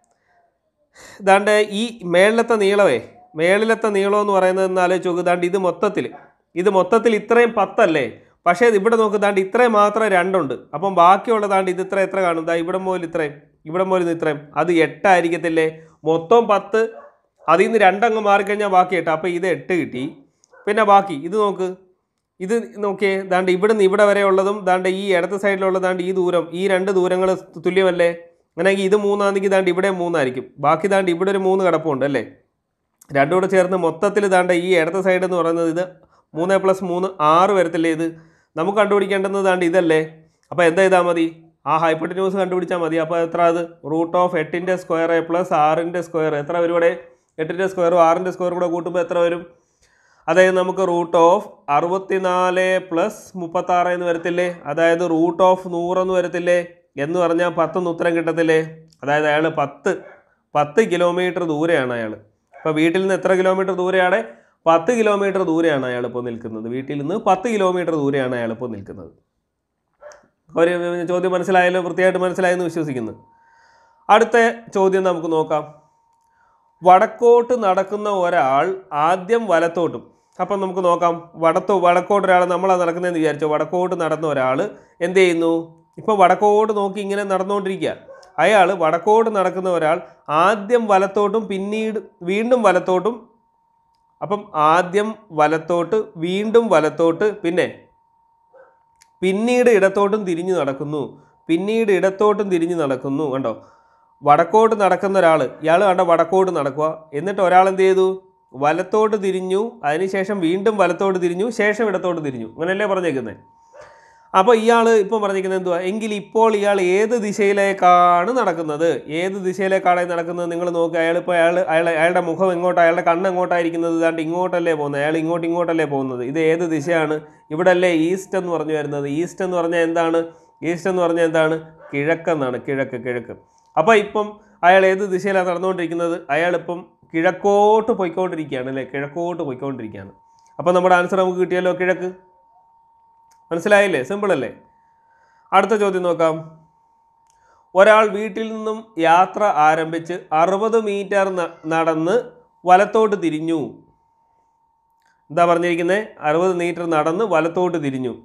ദാണ്ട് ഈ മേളിലത്തെ നീളമേ മേളിലത്തെ നീളം എന്ന് പറയുന്നത് എന്ന് ആലോചിച്ച് നോക്ക് ദാണ്ട് ഇത് മൊത്തത്തിൽ ഇത് മൊത്തത്തിൽ ഇത്രയും പത്തല്ലേ പക്ഷേ ഇത് ഇവിടെ നോക്ക് ദാണ്ട് ഇത്രയും മാത്രം രണ്ടുണ്ട് അപ്പം ബാക്കിയുള്ള ദാണ്ട് ഇത് ഇത്ര എത്ര കാണും ദാ ഇവിടെ മുതൽ ഇത്രയും ഇവിടെ മുതൽ ഇത് ഇത്രയും അത് എട്ടായിരിക്കത്തില്ലേ മൊത്തം പത്ത് അതിൽ നിന്ന് രണ്ടങ്ങ് മാറിക്കഴിഞ്ഞാൽ ബാക്കി എട്ട് അപ്പോൾ ഇത് എട്ട് കിട്ടി പിന്നെ ബാക്കി ഇത് നോക്ക് ഇത് നോക്കിയേ ദാണ്ട് ഇവിടെ നിന്ന് ഇവിടെ വരെ ഉള്ളതും ദാണ്ട് ഈ ഇടത്തെ സൈഡിലുള്ള ദാണ്ട് ഈ ദൂരം ഈ രണ്ട് ദൂരങ്ങൾ തുല്യമല്ലേ അങ്ങനെയെങ്കിൽ ഇത് മൂന്നാണെങ്കിൽ ദാണ്ട് ഇവിടെ മൂന്നായിരിക്കും ബാക്കി ദാണ്ട് ഇവിടെ ഒരു മൂന്ന് കിടപ്പുണ്ട് അല്ലേ രണ്ടും കൂടെ ചേർന്ന് മൊത്തത്തിൽ ദാണ്ട ഈ ഇടത്തെ സൈഡ് എന്ന് പറയുന്നത് ഇത് മൂന്ന് പ്ലസ് മൂന്ന് ആറ് വരത്തില്ലേ ഇത് നമുക്ക് കണ്ടുപിടിക്കേണ്ടുന്നത് ദാണ്ട് ഇതല്ലേ അപ്പോൾ എന്താ ചെയ്താൽ മതി ആ ഹൈപ്പോട്ടിന്യൂസ് കണ്ടുപിടിച്ചാൽ മതി അപ്പോൾ എത്ര അത് റൂട്ട് ഓഫ് എട്ടിൻ്റെ സ്ക്വയർ പ്ലസ് ആറിൻ്റെ സ്ക്വയർ എത്ര വരും ഇവിടെ എട്ടിൻ്റെ സ്ക്വയറും ആറിൻ്റെ സ്ക്വയറും കൂടെ കൂട്ടുമ്പോൾ എത്ര വരും അതായത് നമുക്ക് റൂട്ട് ഓഫ് അറുപത്തിനാല് പ്ലസ് മുപ്പത്താറ് എന്ന് വരത്തില്ലേ അതായത് റൂട്ട് ഓഫ് നൂറെന്ന് വരത്തില്ലേ എന്ന് പറഞ്ഞാൽ പത്തെന്ന് ഉത്തരം കിട്ടത്തില്ലേ അതായത് അയാൾ പത്ത് പത്ത് കിലോമീറ്റർ ദൂരെയാണ് അയാൾ അപ്പോൾ വീട്ടിൽ നിന്ന് എത്ര കിലോമീറ്റർ ദൂരെയാണ് പത്ത് കിലോമീറ്റർ ദൂരെയാണ് അയാൾ ഇപ്പോൾ നിൽക്കുന്നത് വീട്ടിൽ നിന്ന് പത്ത് കിലോമീറ്റർ ദൂരെയാണ് അയാൾ ഇപ്പോൾ നിൽക്കുന്നത് ഒരു ചോദ്യം മനസ്സിലായല്ലോ വൃത്തിയായിട്ട് മനസ്സിലായെന്ന് വിശ്വസിക്കുന്നു അടുത്ത ചോദ്യം നമുക്ക് നോക്കാം വടക്കോട്ട് നടക്കുന്ന ഒരാൾ ആദ്യം വലത്തോട്ടും അപ്പം നമുക്ക് നോക്കാം വടത്തോ വടക്കോട്ട് ഒരാൾ നമ്മളാ നടക്കുന്നതെന്ന് വിചാരിച്ചോ വടക്കോട്ട് നടന്ന ഒരാൾ എന്ത് ചെയ്യുന്നു ഇപ്പോൾ വടക്കോട്ട് നോക്കി ഇങ്ങനെ നടന്നുകൊണ്ടിരിക്കുക അയാൾ വടക്കോട്ട് നടക്കുന്ന ഒരാൾ ആദ്യം വലത്തോട്ടും പിന്നീട് വീണ്ടും വലത്തോട്ടും അപ്പം ആദ്യം വലത്തോട്ട് വീണ്ടും വലത്തോട്ട് പിന്നെ പിന്നീട് ഇടത്തോട്ടും തിരിഞ്ഞു നടക്കുന്നു പിന്നീട് ഇടത്തോട്ടും തിരിഞ്ഞു നടക്കുന്നു കണ്ടോ വടക്കോട്ട് നടക്കുന്ന ഒരാൾ ഇയാൾ കണ്ട വടക്കോട്ട് നടക്കുക എന്നിട്ട് ഒരാൾ എന്ത് ചെയ്തു വലത്തോട്ട് തിരിഞ്ഞു അതിനുശേഷം വീണ്ടും വലത്തോട്ട് തിരിഞ്ഞു ശേഷം ഇടത്തോട്ട് തിരിഞ്ഞു അങ്ങനെയല്ലേ പറഞ്ഞേക്കുന്നത് അപ്പോൾ ഇയാൾ ഇപ്പം പറഞ്ഞിരിക്കുന്നത് എന്തുവാ എങ്കിൽ ഇപ്പോൾ ഇയാൾ ഏത് ദിശയിലേക്കാണ് നടക്കുന്നത് ഏത് ദിശയിലേക്കാണ് നടക്കുന്നത് നിങ്ങൾ നോക്കുക അയാൾ ഇപ്പോൾ അയാൾ അയാൾ അയാളുടെ മുഖം എങ്ങോട്ടാണ് അയാളുടെ കണ്ണ് എങ്ങോട്ടായിരിക്കുന്നത് ഇതാണ്ട് ഇങ്ങോട്ടല്ലേ പോകുന്നത് അയാൾ ഇങ്ങോട്ട് ഇങ്ങോട്ടല്ലേ പോകുന്നത് ഇത് ഏത് ദിശയാണ് ഇവിടെ അല്ലേ ഈസ്റ്റ് എന്ന് പറഞ്ഞു വരുന്നത് ഈസ്റ്റ് എന്ന് പറഞ്ഞാൽ എന്താണ് ഈസ്റ്റ് എന്ന് പറഞ്ഞാൽ എന്താണ് കിഴക്കെന്നാണ് കിഴക്ക് കിഴക്ക് അപ്പോൾ ഇപ്പം അയാൾ ഏത് ദിശയിലാണ് നടന്നുകൊണ്ടിരിക്കുന്നത് അയാളിപ്പം കിഴക്കോട്ട് പോയിക്കൊണ്ടിരിക്കുകയാണ് അല്ലേ കിഴക്കോട്ട് പോയിക്കൊണ്ടിരിക്കുകയാണ് അപ്പോൾ നമ്മുടെ ആൻസർ നമുക്ക് കിട്ടിയല്ലോ കിഴക്ക് മനസ്സിലായില്ലേ സിമ്പിൾ അല്ലേ അടുത്ത ചോദ്യം നോക്കാം ഒരാൾ വീട്ടിൽ നിന്നും യാത്ര ആരംഭിച്ച് അറുപത് മീറ്റർ നടന്ന് വലത്തോട്ട് തിരിഞ്ഞു എന്താ പറഞ്ഞിരിക്കുന്നത് അറുപത് മീറ്റർ നടന്ന് വലത്തോട്ട് തിരിഞ്ഞു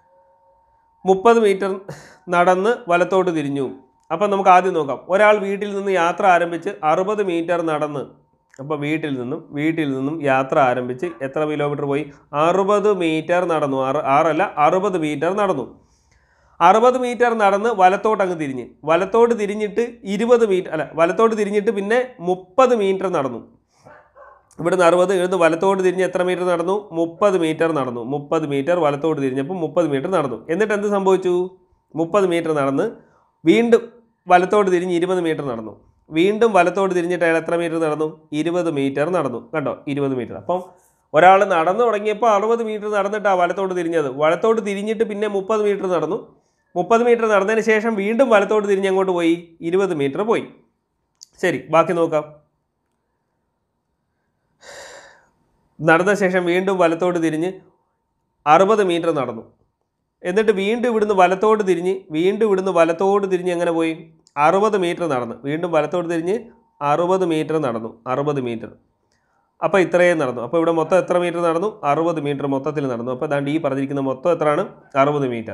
മുപ്പത് മീറ്റർ നടന്ന് വലത്തോട്ട് തിരിഞ്ഞു അപ്പം നമുക്ക് ആദ്യം നോക്കാം ഒരാൾ വീട്ടിൽ നിന്ന് യാത്ര ആരംഭിച്ച് അറുപത് മീറ്റർ നടന്ന് അപ്പോൾ വീട്ടിൽ നിന്നും വീട്ടിൽ നിന്നും യാത്ര ആരംഭിച്ച് എത്ര കിലോമീറ്റർ പോയി അറുപത് മീറ്റർ നടന്നു ആറ് ആറല്ല അറുപത് മീറ്റർ നടന്നു അറുപത് മീറ്റർ നടന്ന് വലത്തോട്ട് അങ്ങ് തിരിഞ്ഞ് വലത്തോട്ട് തിരിഞ്ഞിട്ട് ഇരുപത് മീറ്റർ അല്ല വലത്തോട്ട് തിരിഞ്ഞിട്ട് പിന്നെ മുപ്പത് മീറ്റർ നടന്നു ഇവിടുന്ന് അറുപത് ഇവിടുന്ന് വലത്തോട്ട് തിരിഞ്ഞ് എത്ര മീറ്റർ നടന്നു മുപ്പത് മീറ്റർ നടന്നു മുപ്പത് മീറ്റർ വലത്തോട്ട് തിരിഞ്ഞപ്പോൾ മുപ്പത് മീറ്റർ നടന്നു എന്നിട്ട് എന്ത് സംഭവിച്ചു മുപ്പത് മീറ്റർ നടന്ന് വീണ്ടും വലത്തോട്ട് തിരിഞ്ഞ് ഇരുപത് മീറ്റർ നടന്നു വീണ്ടും വലത്തോട്ട് തിരിഞ്ഞിട്ട് അയാൾ എത്ര മീറ്റർ നടന്നു ഇരുപത് മീറ്റർ നടന്നു കണ്ടോ ഇരുപത് മീറ്റർ അപ്പം ഒരാൾ നടന്നു തുടങ്ങിയപ്പോൾ അറുപത് മീറ്റർ നടന്നിട്ടാണ് വലത്തോട്ട് തിരിഞ്ഞത് വലത്തോട്ട് തിരിഞ്ഞിട്ട് പിന്നെ മുപ്പത് മീറ്റർ നടന്നു മുപ്പത് മീറ്റർ നടന്നതിന് ശേഷം വീണ്ടും വലത്തോട്ട് തിരിഞ്ഞ് അങ്ങോട്ട് പോയി ഇരുപത് മീറ്റർ പോയി ശരി ബാക്കി നോക്കാം നടന്ന ശേഷം വീണ്ടും വലത്തോട്ട് തിരിഞ്ഞ് അറുപത് മീറ്റർ നടന്നു എന്നിട്ട് വീണ്ടും ഇവിടുന്ന് വലത്തോട്ട് തിരിഞ്ഞ് വീണ്ടും ഇവിടുന്ന് വലത്തോട്ട് തിരിഞ്ഞ് എങ്ങനെ പോയി അറുപത് മീറ്റർ നടന്നു വീണ്ടും വലത്തോട്ട് തിരിഞ്ഞ് അറുപത് മീറ്റർ നടന്നു അറുപത് മീറ്റർ അപ്പോൾ ഇത്രയും നടന്നു അപ്പോൾ ഇവിടെ മൊത്തം എത്ര മീറ്റർ നടന്നു അറുപത് മീറ്റർ മൊത്തത്തിൽ നടന്നു അപ്പോൾ ദാണ്ട് ഈ പറഞ്ഞിരിക്കുന്ന മൊത്തം എത്രയാണ് അറുപത് മീറ്റർ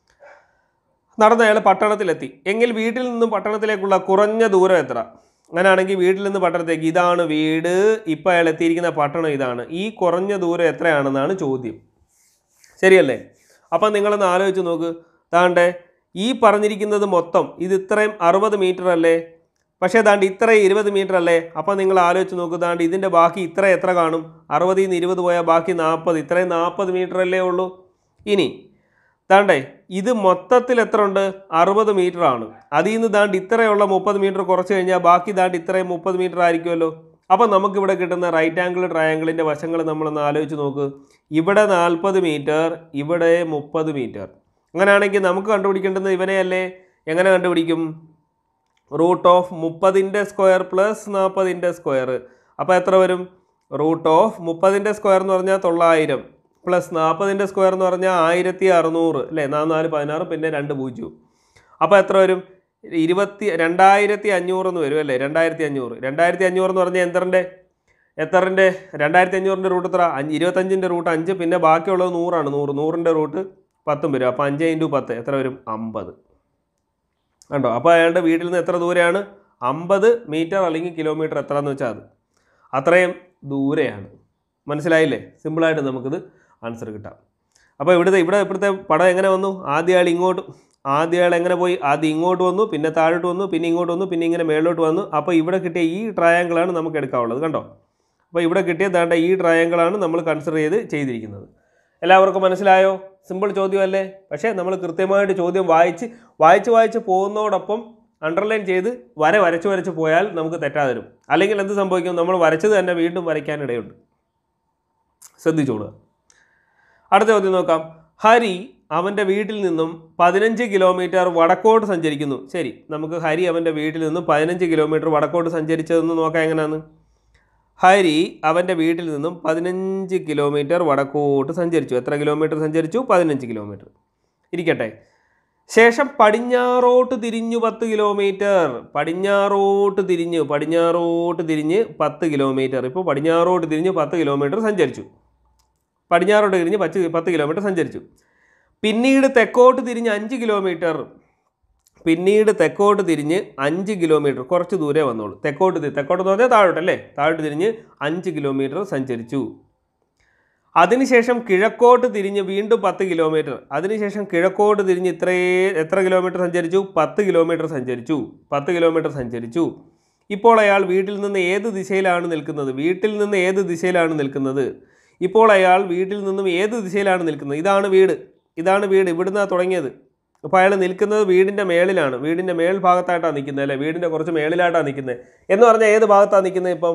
നടന്ന അയാൾ പട്ടണത്തിലെത്തി എങ്കിൽ വീട്ടിൽ നിന്നും പട്ടണത്തിലേക്കുള്ള കുറഞ്ഞ ദൂരം എത്ര അങ്ങനെയാണെങ്കിൽ വീട്ടിൽ നിന്ന് പട്ടണത്തേക്ക് ഇതാണ് വീട് ഇപ്പോൾ അയാൾ എത്തിയിരിക്കുന്ന പട്ടണം ഇതാണ് ഈ കുറഞ്ഞ ദൂരം എത്രയാണെന്നാണ് ചോദ്യം ശരിയല്ലേ അപ്പം നിങ്ങളൊന്ന് ആലോചിച്ച് നോക്ക് താണ്ടെ ഈ പറഞ്ഞിരിക്കുന്നത് മൊത്തം ഇത് ഇത്രയും അറുപത് മീറ്റർ അല്ലേ പക്ഷേ ദാണ്ട് ഇത്രയും ഇരുപത് മീറ്റർ അല്ലേ അപ്പം നിങ്ങൾ ആലോചിച്ച് നോക്ക് ദാണ്ട് ഇതിൻ്റെ ബാക്കി ഇത്ര എത്ര കാണും അറുപതിൽ നിന്ന് ഇരുപത് പോയാൽ ബാക്കി നാൽപ്പത് ഇത്രയും നാൽപ്പത് മീറ്റർ അല്ലേ ഉള്ളൂ ഇനി ദാണ്ടേ ഇത് മൊത്തത്തിൽ എത്ര ഉണ്ട് അറുപത് മീറ്റർ ആണ് അതിൽ നിന്ന് ദാണ്ട് ഇത്രയുള്ള മുപ്പത് മീറ്റർ കുറച്ച് കഴിഞ്ഞാൽ ബാക്കി ദാണ്ട് ഇത്രയും മുപ്പത് മീറ്റർ ആയിരിക്കുമല്ലോ അപ്പം നമുക്കിവിടെ കിട്ടുന്ന റൈറ്റ് ആംഗിൾ ട്രയാങ്കിളിൻ്റെ വശങ്ങൾ നമ്മളൊന്ന് ആലോചിച്ച് നോക്ക് ഇവിടെ നാൽപ്പത് മീറ്റർ ഇവിടെ മുപ്പത് മീറ്റർ അങ്ങനെയാണെങ്കിൽ നമുക്ക് കണ്ടുപിടിക്കേണ്ടത് ഇവനെയല്ലേ എങ്ങനെ കണ്ടുപിടിക്കും റൂട്ട് ഓഫ് മുപ്പതിൻ്റെ സ്ക്വയർ പ്ലസ് നാൽപ്പതിൻ്റെ സ്ക്വയർ അപ്പോൾ എത്ര വരും റൂട്ട് ഓഫ് മുപ്പതിൻ്റെ സ്ക്വയർ എന്ന് പറഞ്ഞാൽ തൊള്ളായിരം പ്ലസ് നാൽപ്പതിൻ്റെ സ്ക്വയർ എന്ന് പറഞ്ഞാൽ ആയിരത്തി അറുന്നൂറ് അല്ലേ നാല് നാല് പതിനാറ് പിന്നെ രണ്ട് പൂജ്യവും അപ്പോൾ എത്ര വരും ഇരുപത്തി രണ്ടായിരത്തി അഞ്ഞൂറ് എന്ന് വരും അല്ലേ രണ്ടായിരത്തി അഞ്ഞൂറ് രണ്ടായിരത്തി അഞ്ഞൂറ് എന്ന് പറഞ്ഞാൽ എന്തറിൻ്റെ എത്രൻ്റെ രണ്ടായിരത്തി അഞ്ഞൂറിൻ്റെ റൂട്ട് എത്ര അഞ്ച് ഇരുപത്തഞ്ചിൻ്റെ റൂട്ട് അഞ്ച് പിന്നെ ബാക്കിയുള്ളത് നൂറാണ് നൂറ് നൂറിൻ്റെ റൂട്ട് പത്തും വരും അപ്പോൾ അഞ്ച് ഇൻറ്റു പത്ത് എത്ര വരും അമ്പത് കണ്ടോ അപ്പോൾ അയാളുടെ വീട്ടിൽ നിന്ന് എത്ര ദൂരെയാണ് അമ്പത് മീറ്റർ അല്ലെങ്കിൽ കിലോമീറ്റർ എത്ര എന്ന് വെച്ചാൽ അത് അത്രയും ദൂരെയാണ് മനസ്സിലായില്ലേ സിമ്പിളായിട്ട് നമുക്കിത് ആൻസർ കിട്ടാം അപ്പോൾ ഇവിടുത്തെ ഇവിടെ ഇവിടുത്തെ പടം എങ്ങനെ വന്നു ആദ്യ ആൾ ഇങ്ങോട്ട് ആദ്യ ആൾ എങ്ങനെ പോയി ആദ്യം ഇങ്ങോട്ട് വന്നു പിന്നെ താഴോട്ട് വന്നു പിന്നെ ഇങ്ങോട്ട് വന്നു പിന്നെ ഇങ്ങനെ മേളിലോട്ട് വന്നു അപ്പോൾ ഇവിടെ കിട്ടിയ ഈ ട്രയാങ്കിളാണ് നമുക്ക് എടുക്കാനുള്ളത് കണ്ടോ അപ്പോൾ ഇവിടെ കിട്ടിയ ദാണ്ട ഈ ട്രയാങ്കിളാണ് നമ്മൾ കൺസിഡർ ചെയ്ത് ചെയ്തിരിക്കുന്നത് എല്ലാവർക്കും മനസ്സിലായോ സിമ്പിൾ ചോദ്യമല്ലേ പക്ഷേ നമ്മൾ കൃത്യമായിട്ട് ചോദ്യം വായിച്ച് വായിച്ച് വായിച്ച് പോകുന്നതോടൊപ്പം അണ്ടർലൈൻ ചെയ്ത് വര വരച്ച് വരച്ച് പോയാൽ നമുക്ക് തെറ്റാതെ വരും അല്ലെങ്കിൽ എന്ത് സംഭവിക്കും നമ്മൾ വരച്ചത് തന്നെ വീണ്ടും വരയ്ക്കാനിടയുണ്ട് ശ്രദ്ധിച്ചോളുക അടുത്ത ചോദ്യം നോക്കാം ഹരി അവൻ്റെ വീട്ടിൽ നിന്നും പതിനഞ്ച് കിലോമീറ്റർ വടക്കോട്ട് സഞ്ചരിക്കുന്നു ശരി നമുക്ക് ഹരി അവൻ്റെ വീട്ടിൽ നിന്നും പതിനഞ്ച് കിലോമീറ്റർ വടക്കോട്ട് സഞ്ചരിച്ചതെന്ന് നോക്കാം എങ്ങനെയാണ് ഹരി അവൻ്റെ വീട്ടിൽ നിന്നും പതിനഞ്ച് കിലോമീറ്റർ വടക്കോട്ട് സഞ്ചരിച്ചു എത്ര കിലോമീറ്റർ സഞ്ചരിച്ചു പതിനഞ്ച് കിലോമീറ്റർ ഇരിക്കട്ടെ ശേഷം പടിഞ്ഞാറോട്ട് തിരിഞ്ഞു പത്ത് കിലോമീറ്റർ പടിഞ്ഞാറോട്ട് തിരിഞ്ഞ് പടിഞ്ഞാറോട്ട് തിരിഞ്ഞ് പത്ത് കിലോമീറ്റർ ഇപ്പോൾ പടിഞ്ഞാറോട്ട് തിരിഞ്ഞ് പത്ത് കിലോമീറ്റർ സഞ്ചരിച്ചു പടിഞ്ഞാറോട്ട് തിരിഞ്ഞ് പത്ത് പത്ത് കിലോമീറ്റർ സഞ്ചരിച്ചു പിന്നീട് തെക്കോട്ട് തിരിഞ്ഞ് അഞ്ച് കിലോമീറ്റർ പിന്നീട് തെക്കോട്ട് തിരിഞ്ഞ് അഞ്ച് കിലോമീറ്റർ കുറച്ച് ദൂരെ വന്നോളൂ തെക്കോട്ട് തിരി തെക്കോട്ട് എന്ന് പറഞ്ഞാൽ താഴോട്ടല്ലേ താഴോട്ട് തിരിഞ്ഞ് അഞ്ച് കിലോമീറ്റർ സഞ്ചരിച്ചു അതിനുശേഷം കിഴക്കോട്ട് തിരിഞ്ഞ് വീണ്ടും പത്ത് കിലോമീറ്റർ അതിനുശേഷം കിഴക്കോട്ട് തിരിഞ്ഞ് ഇത്രേ എത്ര കിലോമീറ്റർ സഞ്ചരിച്ചു പത്ത് കിലോമീറ്റർ സഞ്ചരിച്ചു പത്ത് കിലോമീറ്റർ സഞ്ചരിച്ചു ഇപ്പോൾ അയാൾ വീട്ടിൽ നിന്ന് ഏത് ദിശയിലാണ് നിൽക്കുന്നത് വീട്ടിൽ നിന്ന് ഏത് ദിശയിലാണ് നിൽക്കുന്നത് ഇപ്പോൾ അയാൾ വീട്ടിൽ നിന്നും ഏത് ദിശയിലാണ് നിൽക്കുന്നത് ഇതാണ് വീട് ഇതാണ് വീട് ഇവിടുന്നാണ് തുടങ്ങിയത് അപ്പോൾ അയാൾ നിൽക്കുന്നത് വീടിൻ്റെ മേളിലാണ് വീടിൻ്റെ മേൽ ഭാഗത്തായിട്ടാണ് നിൽക്കുന്നത് അല്ലേ വീടിൻ്റെ കുറച്ച് മേളിലായിട്ടാണ് നിൽക്കുന്നത് എന്ന് പറഞ്ഞാൽ ഏത് ഭാഗത്താണ് നിൽക്കുന്നത് ഇപ്പം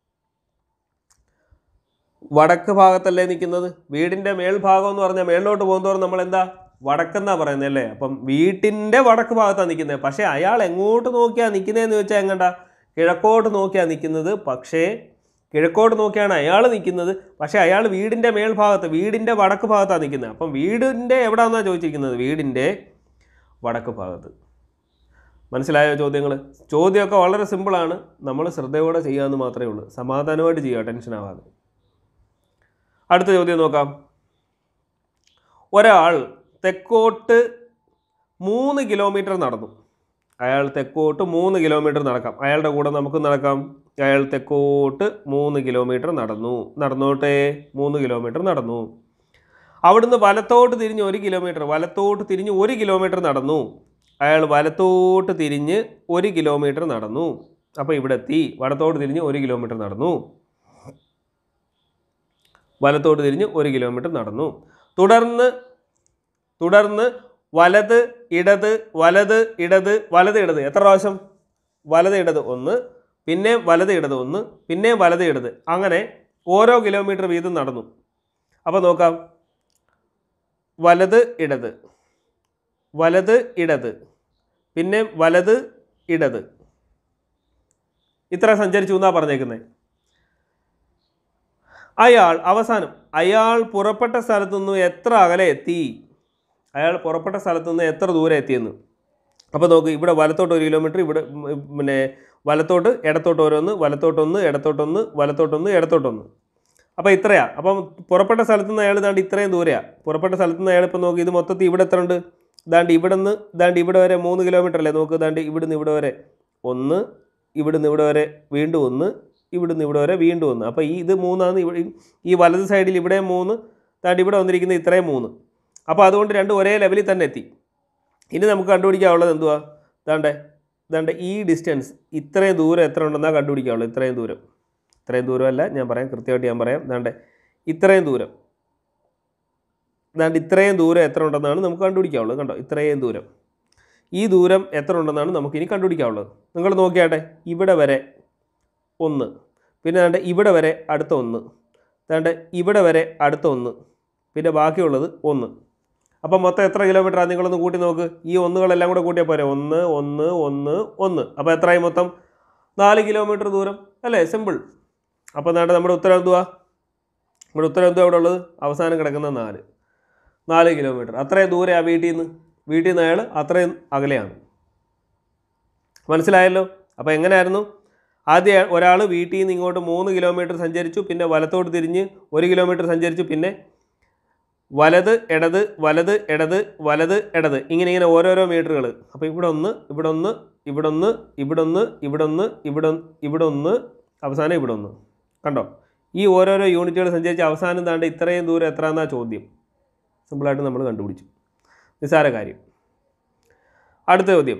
വടക്ക് ഭാഗത്തല്ലേ നിൽക്കുന്നത് വീടിൻ്റെ മേൽഭാഗം എന്ന് പറഞ്ഞാൽ മേളിലോട്ട് പോകുന്നതോറും നമ്മൾ എന്താ വടക്കെന്നാ പറയുന്നത് അല്ലേ അപ്പം വീട്ടിൻ്റെ വടക്ക് ഭാഗത്താണ് നിൽക്കുന്നത് പക്ഷേ അയാൾ എങ്ങോട്ട് നോക്കിയാണ് നിൽക്കുന്നതെന്ന് വെച്ചാൽ എങ്ങണ്ട കിഴക്കോട്ട് നോക്കിയാണ് നിൽക്കുന്നത് പക്ഷേ കിഴക്കോട്ട് നോക്കിയാണ് അയാൾ നിൽക്കുന്നത് പക്ഷേ അയാൾ വീടിൻ്റെ മേൽഭാഗത്ത് വീടിൻ്റെ വടക്ക് ഭാഗത്താണ് നിൽക്കുന്നത് അപ്പം വീടിൻ്റെ എവിടെയാണെന്നാണ് ചോദിച്ചിരിക്കുന്നത് വീടിൻ്റെ വടക്ക് ഭാഗത്ത് മനസ്സിലായോ ചോദ്യങ്ങൾ ചോദ്യമൊക്കെ വളരെ സിമ്പിളാണ് നമ്മൾ ശ്രദ്ധയോടെ ചെയ്യാമെന്ന് മാത്രമേ ഉള്ളൂ സമാധാനമായിട്ട് ചെയ്യുക ടെൻഷൻ ആവാതെ അടുത്ത ചോദ്യം നോക്കാം ഒരാൾ തെക്കോട്ട് മൂന്ന് കിലോമീറ്റർ നടന്നു അയാൾ തെക്കോട്ട് മൂന്ന് കിലോമീറ്റർ നടക്കാം അയാളുടെ കൂടെ നമുക്ക് നടക്കാം അയാൾ തെക്കോട്ട് മൂന്ന് കിലോമീറ്റർ നടന്നു നടന്നോട്ടെ മൂന്ന് കിലോമീറ്റർ നടന്നു അവിടുന്ന് വലത്തോട്ട് തിരിഞ്ഞ് ഒരു കിലോമീറ്റർ വലത്തോട്ട് തിരിഞ്ഞ് ഒരു കിലോമീറ്റർ നടന്നു അയാൾ വലത്തോട്ട് തിരിഞ്ഞ് ഒരു കിലോമീറ്റർ നടന്നു അപ്പോൾ ഇവിടെ എത്തി വലത്തോട്ട് തിരിഞ്ഞ് ഒരു കിലോമീറ്റർ നടന്നു വലത്തോട്ട് തിരിഞ്ഞ് ഒരു കിലോമീറ്റർ നടന്നു തുടർന്ന് തുടർന്ന് വലത് ഇടത് വലത് ഇടത് വലത് ഇടത് എത്ര പ്രാവശ്യം വലത് ഇടത് ഒന്ന് പിന്നെ വലത് ഇടത് ഒന്ന് പിന്നെ വലത് ഇടത് അങ്ങനെ ഓരോ കിലോമീറ്റർ വീതം നടന്നു അപ്പോൾ നോക്കാം വലത് ഇടത് വലത് ഇടത് പിന്നെ വലത് ഇടത് ഇത്ര സഞ്ചരിച്ചു എന്നാണ് പറഞ്ഞേക്കുന്നത് അയാൾ അവസാനം അയാൾ പുറപ്പെട്ട സ്ഥലത്തു നിന്ന് എത്ര അകലെ എത്തി അയാൾ പുറപ്പെട്ട സ്ഥലത്തു നിന്ന് എത്ര ദൂരെ എത്തിയെന്ന് അപ്പോൾ നോക്ക് ഇവിടെ വലത്തോട്ട് ഒരു കിലോമീറ്റർ ഇവിടെ ഉം, പിന്നെ വലത്തോട്ട് ഇടത്തോട്ട് ഓരോന്ന് വലത്തോട്ടൊന്ന് ഇടത്തോട്ടൊന്ന് വലത്തോട്ടൊന്ന് ഇടത്തോട്ടൊന്ന് അപ്പോൾ ഇത്രയാ അപ്പം പുറപ്പെട്ട സ്ഥലത്തു നിന്ന് അയാൾ ദാണ്ട് ഇത്രയും ദൂരെയാണ് പുറപ്പെട്ട സ്ഥലത്തു നിന്ന് അയാൾ ഇപ്പോൾ നോക്കി ഇത് മൊത്തത്തിൽ ഇവിടെ എത്ര ഉണ്ട് ദാണ്ട് ഇവിടെ നിന്ന് ദാണ്ട് ഇവിടെ വരെ മൂന്ന് കിലോമീറ്റർ അല്ലേ നോക്ക് ദാണ്ട് ഇവിടുന്ന് ഇവിടെ വരെ ഒന്ന് ഇവിടുന്ന് ഇവിടെ വരെ വീണ്ടും ഒന്ന് ഇവിടുന്ന് ഇവിടെ വരെ വീണ്ടും ഒന്ന് അപ്പോൾ ഈ ഇത് മൂന്നാണ് ഇവിടെ ഈ വലത് സൈഡിൽ ഇവിടെ മൂന്ന് ദാണ്ട് ഇവിടെ വന്നിരിക്കുന്നത് ഇത്രയും മൂന്ന് അപ്പോൾ അതുകൊണ്ട് രണ്ടും ഒരേ ലെവലിൽ തന്നെ എത്തി ഇനി നമുക്ക് കണ്ടുപിടിക്കാനുള്ളത് എന്തുവാ ദാണ്ടേ ദാണ്ടേ ഈ ഡിസ്റ്റൻസ് ഇത്രയും ദൂരം എത്ര ഉണ്ടെന്നാണ് കണ്ടുപിടിക്കാനുള്ളത് ഇത്രയും ദൂരം ഇത്രയും ദൂരമല്ല ഞാൻ പറയാം കൃത്യമായിട്ട് ഞാൻ പറയാം ദാണ്ടേ ഇത്രയും ദൂരം ദാണ്ട് ഇത്രയും ദൂരം എത്ര ഉണ്ടെന്നാണ് നമുക്ക് കണ്ടുപിടിക്കാനുള്ളത് കണ്ടോ ഇത്രയും ദൂരം ഈ ദൂരം എത്ര ഉണ്ടെന്നാണ് നമുക്കിനി കണ്ടുപിടിക്കാനുള്ളത് നിങ്ങൾ നോക്കിയാട്ടെ ഇവിടെ വരെ ഒന്ന് പിന്നെ ദാണ്ട് ഇവിടെ വരെ അടുത്ത ഒന്ന് ദാണ്ട് ഇവിടെ വരെ അടുത്ത ഒന്ന് പിന്നെ ബാക്കിയുള്ളത് ഒന്ന് അപ്പം മൊത്തം എത്ര കിലോമീറ്ററാണ് നിങ്ങളൊന്ന് കൂട്ടി നോക്ക് ഈ ഒന്നുകളെല്ലാം കൂടെ കൂട്ടിയാൽ പോരെ ഒന്ന് ഒന്ന് ഒന്ന് ഒന്ന് അപ്പോൾ എത്രയായി മൊത്തം നാല് കിലോമീറ്റർ ദൂരം അല്ലേ സിമ്പിൾ അപ്പോൾ എന്നാണ്ട് നമ്മുടെ ഉത്തരം എന്തുവാ നമ്മുടെ ഉത്തരം എന്തുവാ ഇവിടെ ഉള്ളത് അവസാനം കിടക്കുന്ന നാല് നാല് കിലോമീറ്റർ അത്രയും ദൂരെ ആ വീട്ടിൽ നിന്ന് വീട്ടിൽ നിന്ന് അയാൾ അത്രയും അകലെയാണ് മനസ്സിലായല്ലോ അപ്പോൾ എങ്ങനെയായിരുന്നു ആദ്യം ഒരാൾ വീട്ടിൽ നിന്ന് ഇങ്ങോട്ട് മൂന്ന് കിലോമീറ്റർ സഞ്ചരിച്ചു പിന്നെ വലത്തോട്ട് തിരിഞ്ഞ് ഒരു കിലോമീറ്റർ സഞ്ചരിച്ചു പിന്നെ വലത് ഇടത് വലത് ഇടത് വലത് ഇടത് ഇങ്ങനെ ഇങ്ങനെ ഓരോരോ മീറ്ററുകൾ അപ്പോൾ ഇവിടെ ഒന്ന് ഇവിടെ ഒന്ന് ഇവിടെ ഒന്ന് ഇവിടെ ഒന്ന് ഇവിടെ ഒന്ന് ഇവിടെ ഇവിടെ ഒന്ന് അവസാനം ഇവിടെ ഒന്ന് കണ്ടോ ഈ ഓരോരോ യൂണിറ്റുകൾ സഞ്ചരിച്ച് അവസാനം താണ്ട് ഇത്രയും ദൂരം എത്ര എന്നാ ചോദ്യം സിമ്പിളായിട്ട് നമ്മൾ കണ്ടുപിടിച്ചു നിസ്സാര കാര്യം അടുത്ത ചോദ്യം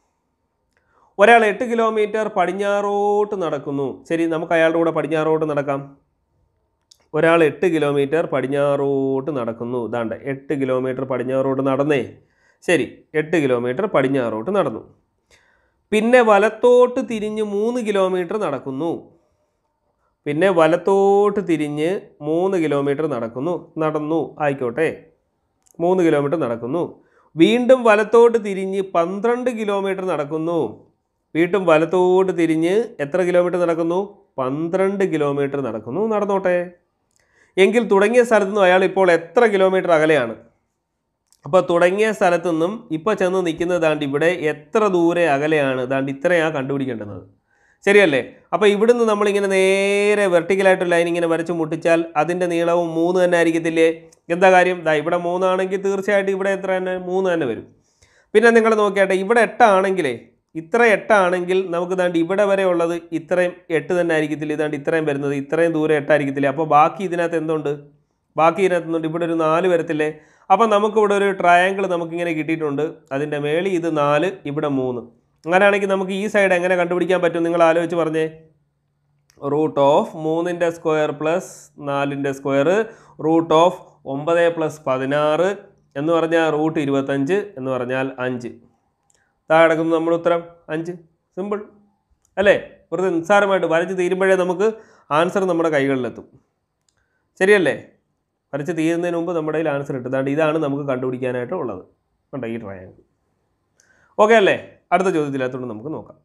ഒരാൾ എട്ട് കിലോമീറ്റർ പടിഞ്ഞാറോട്ട് നടക്കുന്നു ശരി നമുക്ക് അയാളുടെ കൂടെ പടിഞ്ഞാറോട്ട് നടക്കാം ഒരാൾ എട്ട് കിലോമീറ്റർ പടിഞ്ഞാറോട്ട് നടക്കുന്നു ഇതാണ്ട് എട്ട് കിലോമീറ്റർ പടിഞ്ഞാറോട്ട് നടന്നേ ശരി എട്ട് കിലോമീറ്റർ പടിഞ്ഞാറോട്ട് നടന്നു പിന്നെ വലത്തോട്ട് തിരിഞ്ഞ് മൂന്ന് കിലോമീറ്റർ നടക്കുന്നു പിന്നെ വലത്തോട്ട് തിരിഞ്ഞ് മൂന്ന് കിലോമീറ്റർ നടക്കുന്നു നടന്നു ആയിക്കോട്ടെ മൂന്ന് കിലോമീറ്റർ നടക്കുന്നു വീണ്ടും വലത്തോട്ട് തിരിഞ്ഞ് പന്ത്രണ്ട് കിലോമീറ്റർ നടക്കുന്നു വീണ്ടും വലത്തോട്ട് തിരിഞ്ഞ് എത്ര കിലോമീറ്റർ നടക്കുന്നു പന്ത്രണ്ട് കിലോമീറ്റർ നടക്കുന്നു നടന്നോട്ടെ എങ്കിൽ തുടങ്ങിയ സ്ഥലത്തു നിന്നും അയാൾ ഇപ്പോൾ എത്ര കിലോമീറ്റർ അകലെയാണ് അപ്പോൾ തുടങ്ങിയ സ്ഥലത്തു നിന്നും ഇപ്പോൾ ചെന്ന് നിൽക്കുന്നത് ദാണ്ട് ഇവിടെ എത്ര ദൂരെ അകലെയാണ് ദാണ്ട് ഇത്രയാണ് കണ്ടുപിടിക്കേണ്ടുന്നത് ശരിയല്ലേ അപ്പോൾ ഇവിടുന്ന് നമ്മളിങ്ങനെ നേരെ വെർട്ടിക്കലായിട്ട് ലൈൻ ഇങ്ങനെ വരച്ച് മുട്ടിച്ചാൽ അതിൻ്റെ നീളവും മൂന്ന് തന്നെ ആയിരിക്കത്തില്ലേ എന്താ കാര്യം ദാ ഇവിടെ മൂന്നാണെങ്കിൽ തീർച്ചയായിട്ടും ഇവിടെ എത്ര തന്നെ മൂന്ന് തന്നെ വരും പിന്നെ നിങ്ങൾ നോക്കിയാട്ടെ ഇവിടെ എട്ടാണെങ്കിലേ ഇത്ര എട്ടാണെങ്കിൽ നമുക്ക് ദാണ്ട് ഇവിടെ വരെ ഉള്ളത് ഇത്രയും എട്ട് തന്നെ ആയിരിക്കത്തില്ല ഇതാണ്ട് ഇത്രയും വരുന്നത് ഇത്രയും ദൂരം എട്ടായിരിക്കത്തില്ല അപ്പോൾ ബാക്കി ഇതിനകത്ത് എന്തുണ്ട് ബാക്കി ഇതിനകത്ത് എന്തുണ്ട് ഇവിടെ ഒരു നാല് വരത്തില്ലേ അപ്പം നമുക്കിവിടെ ഒരു ട്രയാങ്കിൾ നമുക്കിങ്ങനെ കിട്ടിയിട്ടുണ്ട് അതിൻ്റെ മേളിൽ ഇത് നാല് ഇവിടെ മൂന്ന് അങ്ങനെയാണെങ്കിൽ നമുക്ക് ഈ സൈഡ് എങ്ങനെ കണ്ടുപിടിക്കാൻ പറ്റും നിങ്ങൾ ആലോചിച്ച് പറഞ്ഞേ റൂട്ട് ഓഫ് മൂന്നിൻ്റെ സ്ക്വയർ പ്ലസ് നാലിൻ്റെ സ്ക്വയർ റൂട്ട് ഓഫ് ഒമ്പത് പ്ലസ് പതിനാറ് എന്ന് പറഞ്ഞാൽ റൂട്ട് ഇരുപത്തഞ്ച് എന്ന് പറഞ്ഞാൽ അഞ്ച് താഴെ കിടക്കുന്നു നമ്മുടെ ഉത്തരം അഞ്ച് സിമ്പിൾ അല്ലേ വെറുതെ നിസ്സാരമായിട്ട് വരച്ച് തീരുമ്പോഴേ നമുക്ക് ആൻസർ നമ്മുടെ കൈകളിലെത്തും ശരിയല്ലേ വരച്ച് തീരുന്നതിന് മുമ്പ് നമ്മുടെ കയ്യിൽ ആൻസർ കിട്ടും അതാണ്ട് ഇതാണ് നമുക്ക് കണ്ടുപിടിക്കാനായിട്ട് ഉള്ളത് കണ്ടോ ഈ ട്രയാങ്കിൾ ഓക്കെ അല്ലേ അടുത്ത ചോദ്യത്തിനകത്തോട്ട് നമുക്ക് നോക്കാം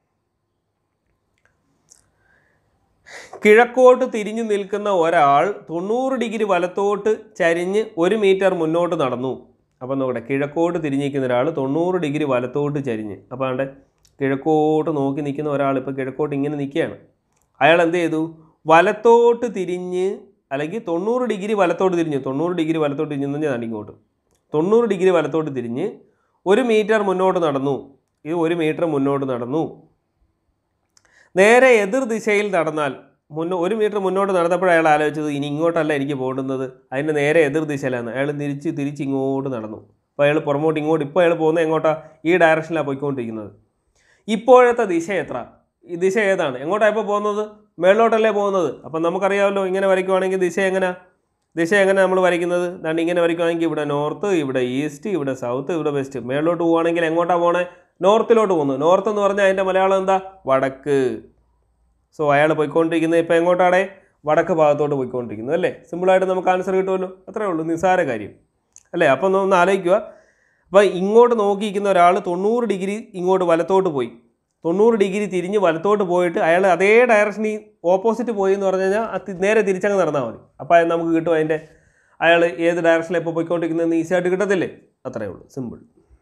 കിഴക്കോട്ട് തിരിഞ്ഞു നിൽക്കുന്ന ഒരാൾ തൊണ്ണൂറ് ഡിഗ്രി വലത്തോട്ട് ചരിഞ്ഞ് ഒരു മീറ്റർ മുന്നോട്ട് നടന്നു അപ്പം നോക്കട്ടെ കിഴക്കോട്ട് തിരിഞ്ഞ് നിൽക്കുന്ന ഒരാൾ തൊണ്ണൂറ് ഡിഗ്രി വലത്തോട്ട് ചരിഞ്ഞ് അപ്പോൾ ആണ്ട് കിഴക്കോട്ട് നോക്കി നിൽക്കുന്ന ഒരാൾ ഇപ്പോൾ കിഴക്കോട്ട് ഇങ്ങനെ നിൽക്കുകയാണ് അയാൾ എന്ത് ചെയ്തു വലത്തോട്ട് തിരിഞ്ഞ് അല്ലെങ്കിൽ തൊണ്ണൂറ് ഡിഗ്രി വലത്തോട്ട് തിരിഞ്ഞു തൊണ്ണൂറ് ഡിഗ്രി വലത്തോട്ട് തിരിഞ്ഞു ഞാൻ ഇങ്ങോട്ട് തൊണ്ണൂറ് ഡിഗ്രി വലത്തോട്ട് തിരിഞ്ഞ് ഒരു മീറ്റർ മുന്നോട്ട് നടന്നു ഇത് ഒരു മീറ്റർ മുന്നോട്ട് നടന്നു നേരെ എതിർ ദിശയിൽ നടന്നാൽ മുന്നോ ഒരു മീറ്റർ മുന്നോട്ട് നടന്നപ്പോൾ അയാൾ ആലോചിച്ചത് ഇനി ഇങ്ങോട്ടല്ല എനിക്ക് പോകേണ്ടുന്നത് അതിൻ്റെ നേരെ എതിർ ദിശയിലാണ് അയാൾ തിരിച്ച് തിരിച്ച് ഇങ്ങോട്ട് നടന്നു അപ്പോൾ അയാൾ പുറമോട്ട് ഇങ്ങോട്ട് ഇപ്പോൾ അയാൾ പോകുന്നത് എങ്ങോട്ടാ ഈ ഡയറക്ഷനിലാണ് പോയിക്കൊണ്ടിരിക്കുന്നത് ഇപ്പോഴത്തെ ദിശ എത്ര ഈ ദിശ ഏതാണ് എങ്ങോട്ടാണ് ഇപ്പോൾ പോകുന്നത് മേളിലോട്ടല്ലേ പോകുന്നത് അപ്പം നമുക്കറിയാമല്ലോ ഇങ്ങനെ വരയ്ക്കുവാണെങ്കിൽ ദിശ എങ്ങനെ ദിശ എങ്ങനെ നമ്മൾ വരയ്ക്കുന്നത് ദാണ്ട് ഇങ്ങനെ വരയ്ക്കുവാണെങ്കിൽ ഇവിടെ നോർത്ത് ഇവിടെ ഈസ്റ്റ് ഇവിടെ സൗത്ത് ഇവിടെ വെസ്റ്റ് മേളിലോട്ട് പോവുകയാണെങ്കിൽ എങ്ങോട്ടാണ് പോകണേ നോർത്തിലോട്ട് പോകുന്നു നോർത്ത് എന്ന് പറഞ്ഞാൽ അതിൻ്റെ മലയാളം എന്താ വടക്ക് സോ അയാൾ പോയിക്കൊണ്ടിരിക്കുന്നത് ഇപ്പോൾ എങ്ങോട്ടാടെ വടക്ക് ഭാഗത്തോട്ട് പോയിക്കൊണ്ടിരിക്കുന്നത് അല്ലേ സിമ്പിളായിട്ട് നമുക്ക് ആൻസർ കിട്ടുമല്ലോ അത്രേ ഉള്ളൂ നിസ്സാര കാര്യം അല്ലേ അപ്പം ഒന്ന് ഒന്ന് ആലോചിക്കുക അപ്പോൾ ഇങ്ങോട്ട് നോക്കിയിരിക്കുന്ന ഒരാൾ തൊണ്ണൂറ് ഡിഗ്രി ഇങ്ങോട്ട് വലത്തോട്ട് പോയി തൊണ്ണൂറ് ഡിഗ്രി തിരിഞ്ഞ് വലത്തോട്ട് പോയിട്ട് അയാൾ അതേ ഡയറക്ഷനിൽ ഓപ്പോസിറ്റ് പോയി എന്ന് പറഞ്ഞു കഴിഞ്ഞാൽ അത് നേരെ തിരിച്ചങ്ങ് നടന്നാൽ മതി അപ്പോൾ അത് നമുക്ക് കിട്ടും അതിൻ്റെ അയാൾ ഏത് ഡയറക്ഷനിൽ ഇപ്പോൾ പോയിക്കൊണ്ടിരിക്കുന്നതെന്ന് ഈസി ആയിട്ട് കിട്ടത്തില്ലേ അത്രേ ഉള്ളൂ സിമ്പിൾ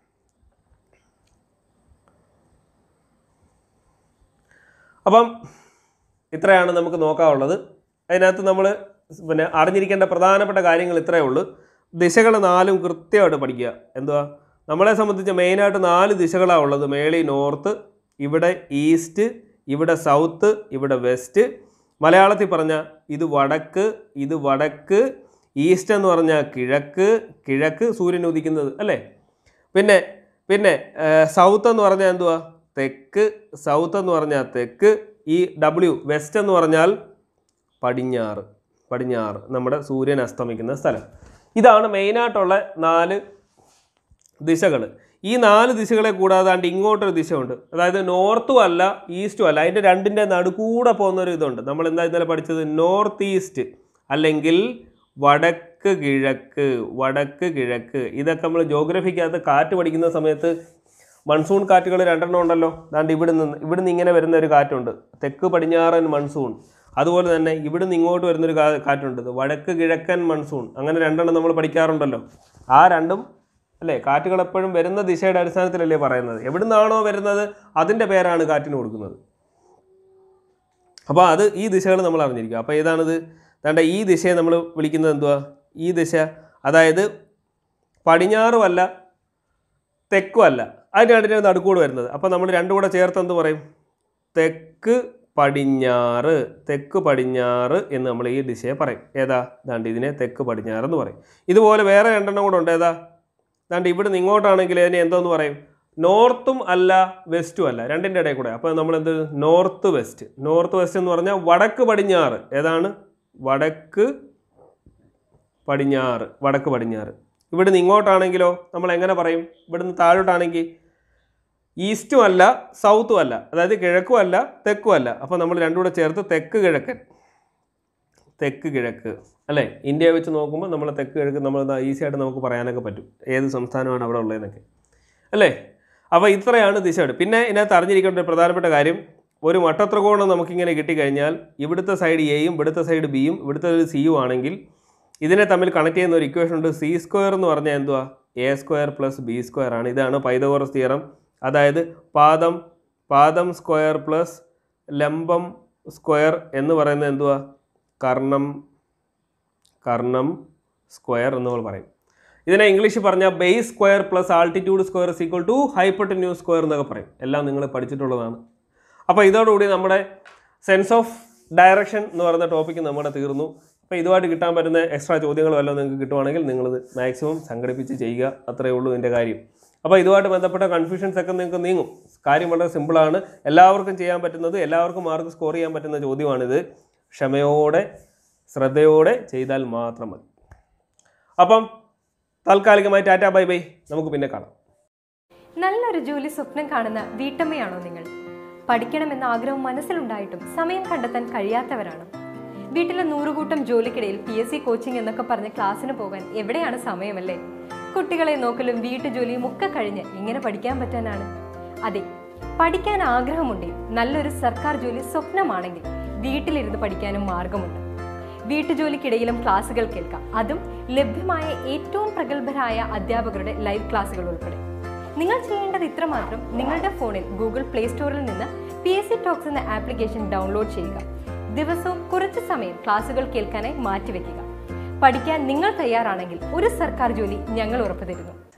അപ്പം ഇത്രയാണ് നമുക്ക് നോക്കാനുള്ളത് അതിനകത്ത് നമ്മൾ പിന്നെ അറിഞ്ഞിരിക്കേണ്ട പ്രധാനപ്പെട്ട കാര്യങ്ങൾ ഇത്രയേ ഉള്ളൂ ദിശകൾ നാലും കൃത്യമായിട്ട് പഠിക്കുക എന്തുവാ നമ്മളെ സംബന്ധിച്ച് മെയിനായിട്ട് നാല് ദിശകളാണ് ഉള്ളത് മേളി നോർത്ത് ഇവിടെ ഈസ്റ്റ് ഇവിടെ സൗത്ത് ഇവിടെ വെസ്റ്റ് മലയാളത്തിൽ പറഞ്ഞാൽ ഇത് വടക്ക് ഇത് വടക്ക് ഈസ്റ്റ് എന്ന് പറഞ്ഞാൽ കിഴക്ക് കിഴക്ക് സൂര്യൻ ഉദിക്കുന്നത് അല്ലേ പിന്നെ പിന്നെ സൗത്ത് എന്ന് പറഞ്ഞാൽ എന്തുവാ തെക്ക് സൗത്ത് എന്ന് പറഞ്ഞാൽ തെക്ക് ഈ ഡബ്ല്യു വെസ്റ്റ് എന്ന് പറഞ്ഞാൽ പടിഞ്ഞാറ് പടിഞ്ഞാറ് നമ്മുടെ സൂര്യൻ അസ്തമിക്കുന്ന സ്ഥലം ഇതാണ് മെയിനായിട്ടുള്ള നാല് ദിശകൾ ഈ നാല് ദിശകളെ കൂടാതാണ്ട് ഇങ്ങോട്ടൊരു ദിശയുണ്ട് അതായത് നോർത്തും അല്ല ഈസ്റ്റും അല്ല അതിൻ്റെ രണ്ടിൻ്റെ നടുക്കൂടെ പോകുന്നൊരു ഇതുണ്ട് നമ്മൾ എന്താ ഇന്നലെ പഠിച്ചത് നോർത്ത് ഈസ്റ്റ് അല്ലെങ്കിൽ വടക്ക് കിഴക്ക് വടക്ക് കിഴക്ക് ഇതൊക്കെ നമ്മൾ ജോഗ്രഫിക്കകത്ത് കാറ്റ് പഠിക്കുന്ന സമയത്ത് മൺസൂൺ കാറ്റുകൾ രണ്ടെണ്ണം ഉണ്ടല്ലോ ദാണ്ട് ഇവിടുന്ന് ഇവിടുന്ന് ഇങ്ങനെ വരുന്ന ഒരു കാറ്റുണ്ട് തെക്ക് പടിഞ്ഞാറൻ മൺസൂൺ അതുപോലെ തന്നെ ഇവിടുന്ന് ഇങ്ങോട്ട് വരുന്നൊരു കാ കാറ്റുണ്ട് ഇത് വടക്ക് കിഴക്കൻ മൺസൂൺ അങ്ങനെ രണ്ടെണ്ണം നമ്മൾ പഠിക്കാറുണ്ടല്ലോ ആ രണ്ടും അല്ലേ കാറ്റുകൾ എപ്പോഴും വരുന്ന ദിശയുടെ അടിസ്ഥാനത്തിലല്ലേ പറയുന്നത് എവിടുന്നാണോ വരുന്നത് അതിൻ്റെ പേരാണ് കാറ്റിന് കൊടുക്കുന്നത് അപ്പോൾ അത് ഈ ദിശകൾ നമ്മൾ അറിഞ്ഞിരിക്കുക അപ്പോൾ ഏതാണിത് വേണ്ട ഈ ദിശയെ നമ്മൾ വിളിക്കുന്നത് എന്തുവാ ഈ ദിശ അതായത് പടിഞ്ഞാറുമല്ല തെക്കുമല്ല അതിൻ്റെ രണ്ടിൻ്റെ നടുക്കൂട് വരുന്നത് അപ്പോൾ നമ്മൾ രണ്ടും കൂടെ ചേർത്ത് എന്ത് പറയും തെക്ക് പടിഞ്ഞാറ് തെക്ക് പടിഞ്ഞാറ് എന്ന് നമ്മൾ ഈ ദിശയെ പറയും ഏതാ ദാണ്ട് ഇതിനെ തെക്ക് പടിഞ്ഞാറ് എന്ന് പറയും ഇതുപോലെ വേറെ രണ്ടെണ്ണം കൂടെ ഉണ്ട് ഏതാ ദാണ്ട് ഇവിടുന്ന് ഇങ്ങോട്ടാണെങ്കിൽ അതിനെ എന്തോന്ന് പറയും നോർത്തും അല്ല വെസ്റ്റും അല്ല രണ്ടിൻ്റെ ഇടയിൽ കൂടെ അപ്പോൾ നമ്മൾ എന്ത് നോർത്ത് വെസ്റ്റ് നോർത്ത് വെസ്റ്റ് എന്ന് പറഞ്ഞാൽ വടക്ക് പടിഞ്ഞാറ് ഏതാണ് വടക്ക് പടിഞ്ഞാറ് വടക്ക് പടിഞ്ഞാറ് ഇവിടുന്ന് ഇങ്ങോട്ടാണെങ്കിലോ നമ്മൾ എങ്ങനെ പറയും ഇവിടുന്ന് താഴോട്ടാണെങ്കിൽ ഈസ്റ്റും അല്ല സൗത്തും അല്ല അതായത് കിഴക്കും അല്ല തെക്കും അല്ല അപ്പോൾ നമ്മൾ രണ്ടും കൂടെ ചേർത്ത് തെക്ക് കിഴക്കൻ തെക്ക് കിഴക്ക് അല്ലേ ഇന്ത്യയെ വെച്ച് നോക്കുമ്പോൾ നമ്മൾ തെക്ക് കിഴക്ക് നമ്മൾ ഈസി ആയിട്ട് നമുക്ക് പറയാനൊക്കെ പറ്റും ഏത് സംസ്ഥാനമാണ് അവിടെ ഉള്ളതെന്നൊക്കെ അല്ലേ അപ്പോൾ ഇത്രയാണ് ദിശകൾ പിന്നെ ഇതിനകത്ത് അറിഞ്ഞിരിക്കേണ്ട ഒരു പ്രധാനപ്പെട്ട കാര്യം ഒരു മട്ടത്രികോണം നമുക്കിങ്ങനെ കിട്ടിക്കഴിഞ്ഞാൽ ഇവിടുത്തെ സൈഡ് എയും ഇവിടുത്തെ സൈഡ് ബിയും ഇവിടുത്തെ ഒരു സിയും ആണെങ്കിൽ ഇതിനെ തമ്മിൽ കണക്ട് ചെയ്യുന്ന ഒരു ഇക്വേഷൻ ഉണ്ട് സി സ്ക്വയർ എന്ന് പറഞ്ഞാൽ എന്തുവാ A square plus B square ആണ് ഇതാണ് പൈതഗോറസ് തിയറം അതായത് പാദം പാദം സ്ക്വയർ പ്ലസ് ലംബം സ്ക്വയർ എന്ന് പറയുന്നത് എന്തുവാ കർണം കർണം സ്ക്വയർ എന്ന് നമ്മൾ പറയും ഇതിനെ ഇംഗ്ലീഷ് പറഞ്ഞാൽ base square plus altitude square is equal to hypotenuse square എന്നൊക്കെ പറയും എല്ലാം നിങ്ങൾ പഠിച്ചിട്ടുള്ളതാണ് അപ്പോൾ ഇതോടുകൂടി നമ്മുടെ സെൻസ് ഓഫ് ഡയറക്ഷൻ എന്ന് പറയുന്ന ടോപ്പിക്ക് നമ്മുടെ തീർന്നു അപ്പോൾ ഇതുമായിട്ട് കിട്ടാൻ പറ്റുന്ന എക്സ്ട്രാ ചോദ്യങ്ങൾ വല്ലതും നിങ്ങൾക്ക് കിട്ടുവാണെങ്കിൽ നിങ്ങളിത് മാക്സിമം സംഘടിപ്പിച്ച് ചെയ്യുക അത്രയേ ഉള്ളൂ ഇതിൻ്റെ കാര്യം അപ്പോൾ ഇതുമായിട്ട് ബന്ധപ്പെട്ട കൺഫ്യൂഷൻസ് ഒക്കെ നിങ്ങൾക്ക് നീങ്ങും കാര്യം വളരെ സിമ്പിളാണ് എല്ലാവർക്കും ചെയ്യാൻ പറ്റുന്നത് എല്ലാവർക്കും മാർക്ക് സ്കോർ ചെയ്യാൻ പറ്റുന്ന ചോദ്യമാണിത് ക്ഷമയോടെ ശ്രദ്ധയോടെ ചെയ്താൽ മാത്രം മതി അപ്പം താൽക്കാലികമായി ടാറ്റ ബൈ ബൈ നമുക്ക് പിന്നെ കാണാം നല്ലൊരു ജോലി സ്വപ്നം കാണുന്ന വീട്ടമ്മയാണോ നിങ്ങൾ പഠിക്കണമെന്ന ആഗ്രഹം മനസ്സിലുണ്ടായിട്ടും സമയം കണ്ടെത്താൻ കഴിയാത്തവരാണ് വീട്ടിലെ നൂറുകൂട്ടം ജോലിക്കിടയിൽ പി എസ് സി കോച്ചിങ് എന്നൊക്കെ പറഞ്ഞ് ക്ലാസ്സിന് പോകാൻ എവിടെയാണ് സമയമല്ലേ കുട്ടികളെ നോക്കലും വീട്ടുജോലിയും ഒക്കെ കഴിഞ്ഞ് എങ്ങനെ പഠിക്കാൻ പറ്റാനാണ് അതെ പഠിക്കാൻ ആഗ്രഹമുണ്ടെങ്കിൽ നല്ലൊരു സർക്കാർ ജോലി സ്വപ്നമാണെങ്കിൽ വീട്ടിലിരുന്ന് പഠിക്കാനും മാർഗമുണ്ട് വീട്ടുജോലിക്കിടയിലും ക്ലാസുകൾ കേൾക്കാം അതും ലഭ്യമായ ഏറ്റവും പ്രഗത്ഭരായ അധ്യാപകരുടെ ലൈവ് ക്ലാസുകൾ ഉൾപ്പെടെ നിങ്ങൾ ചെയ്യേണ്ടത് ഇത്രമാത്രം നിങ്ങളുടെ ഫോണിൽ ഗൂഗിൾ പ്ലേ സ്റ്റോറിൽ നിന്ന് പി എസ് സി ടോക്സ് എന്ന ആപ്ലിക്കേഷൻ ഡൗൺലോഡ് ചെയ്യുക ദിവസവും കുറച്ച് സമയം ക്ലാസുകൾ കേൾക്കാനായി മാറ്റിവെക്കുക പഠിക്കാൻ നിങ്ങൾ തയ്യാറാണെങ്കിൽ ഒരു സർക്കാർ ജോലി ഞങ്ങൾ ഉറപ്പു തരുന്നു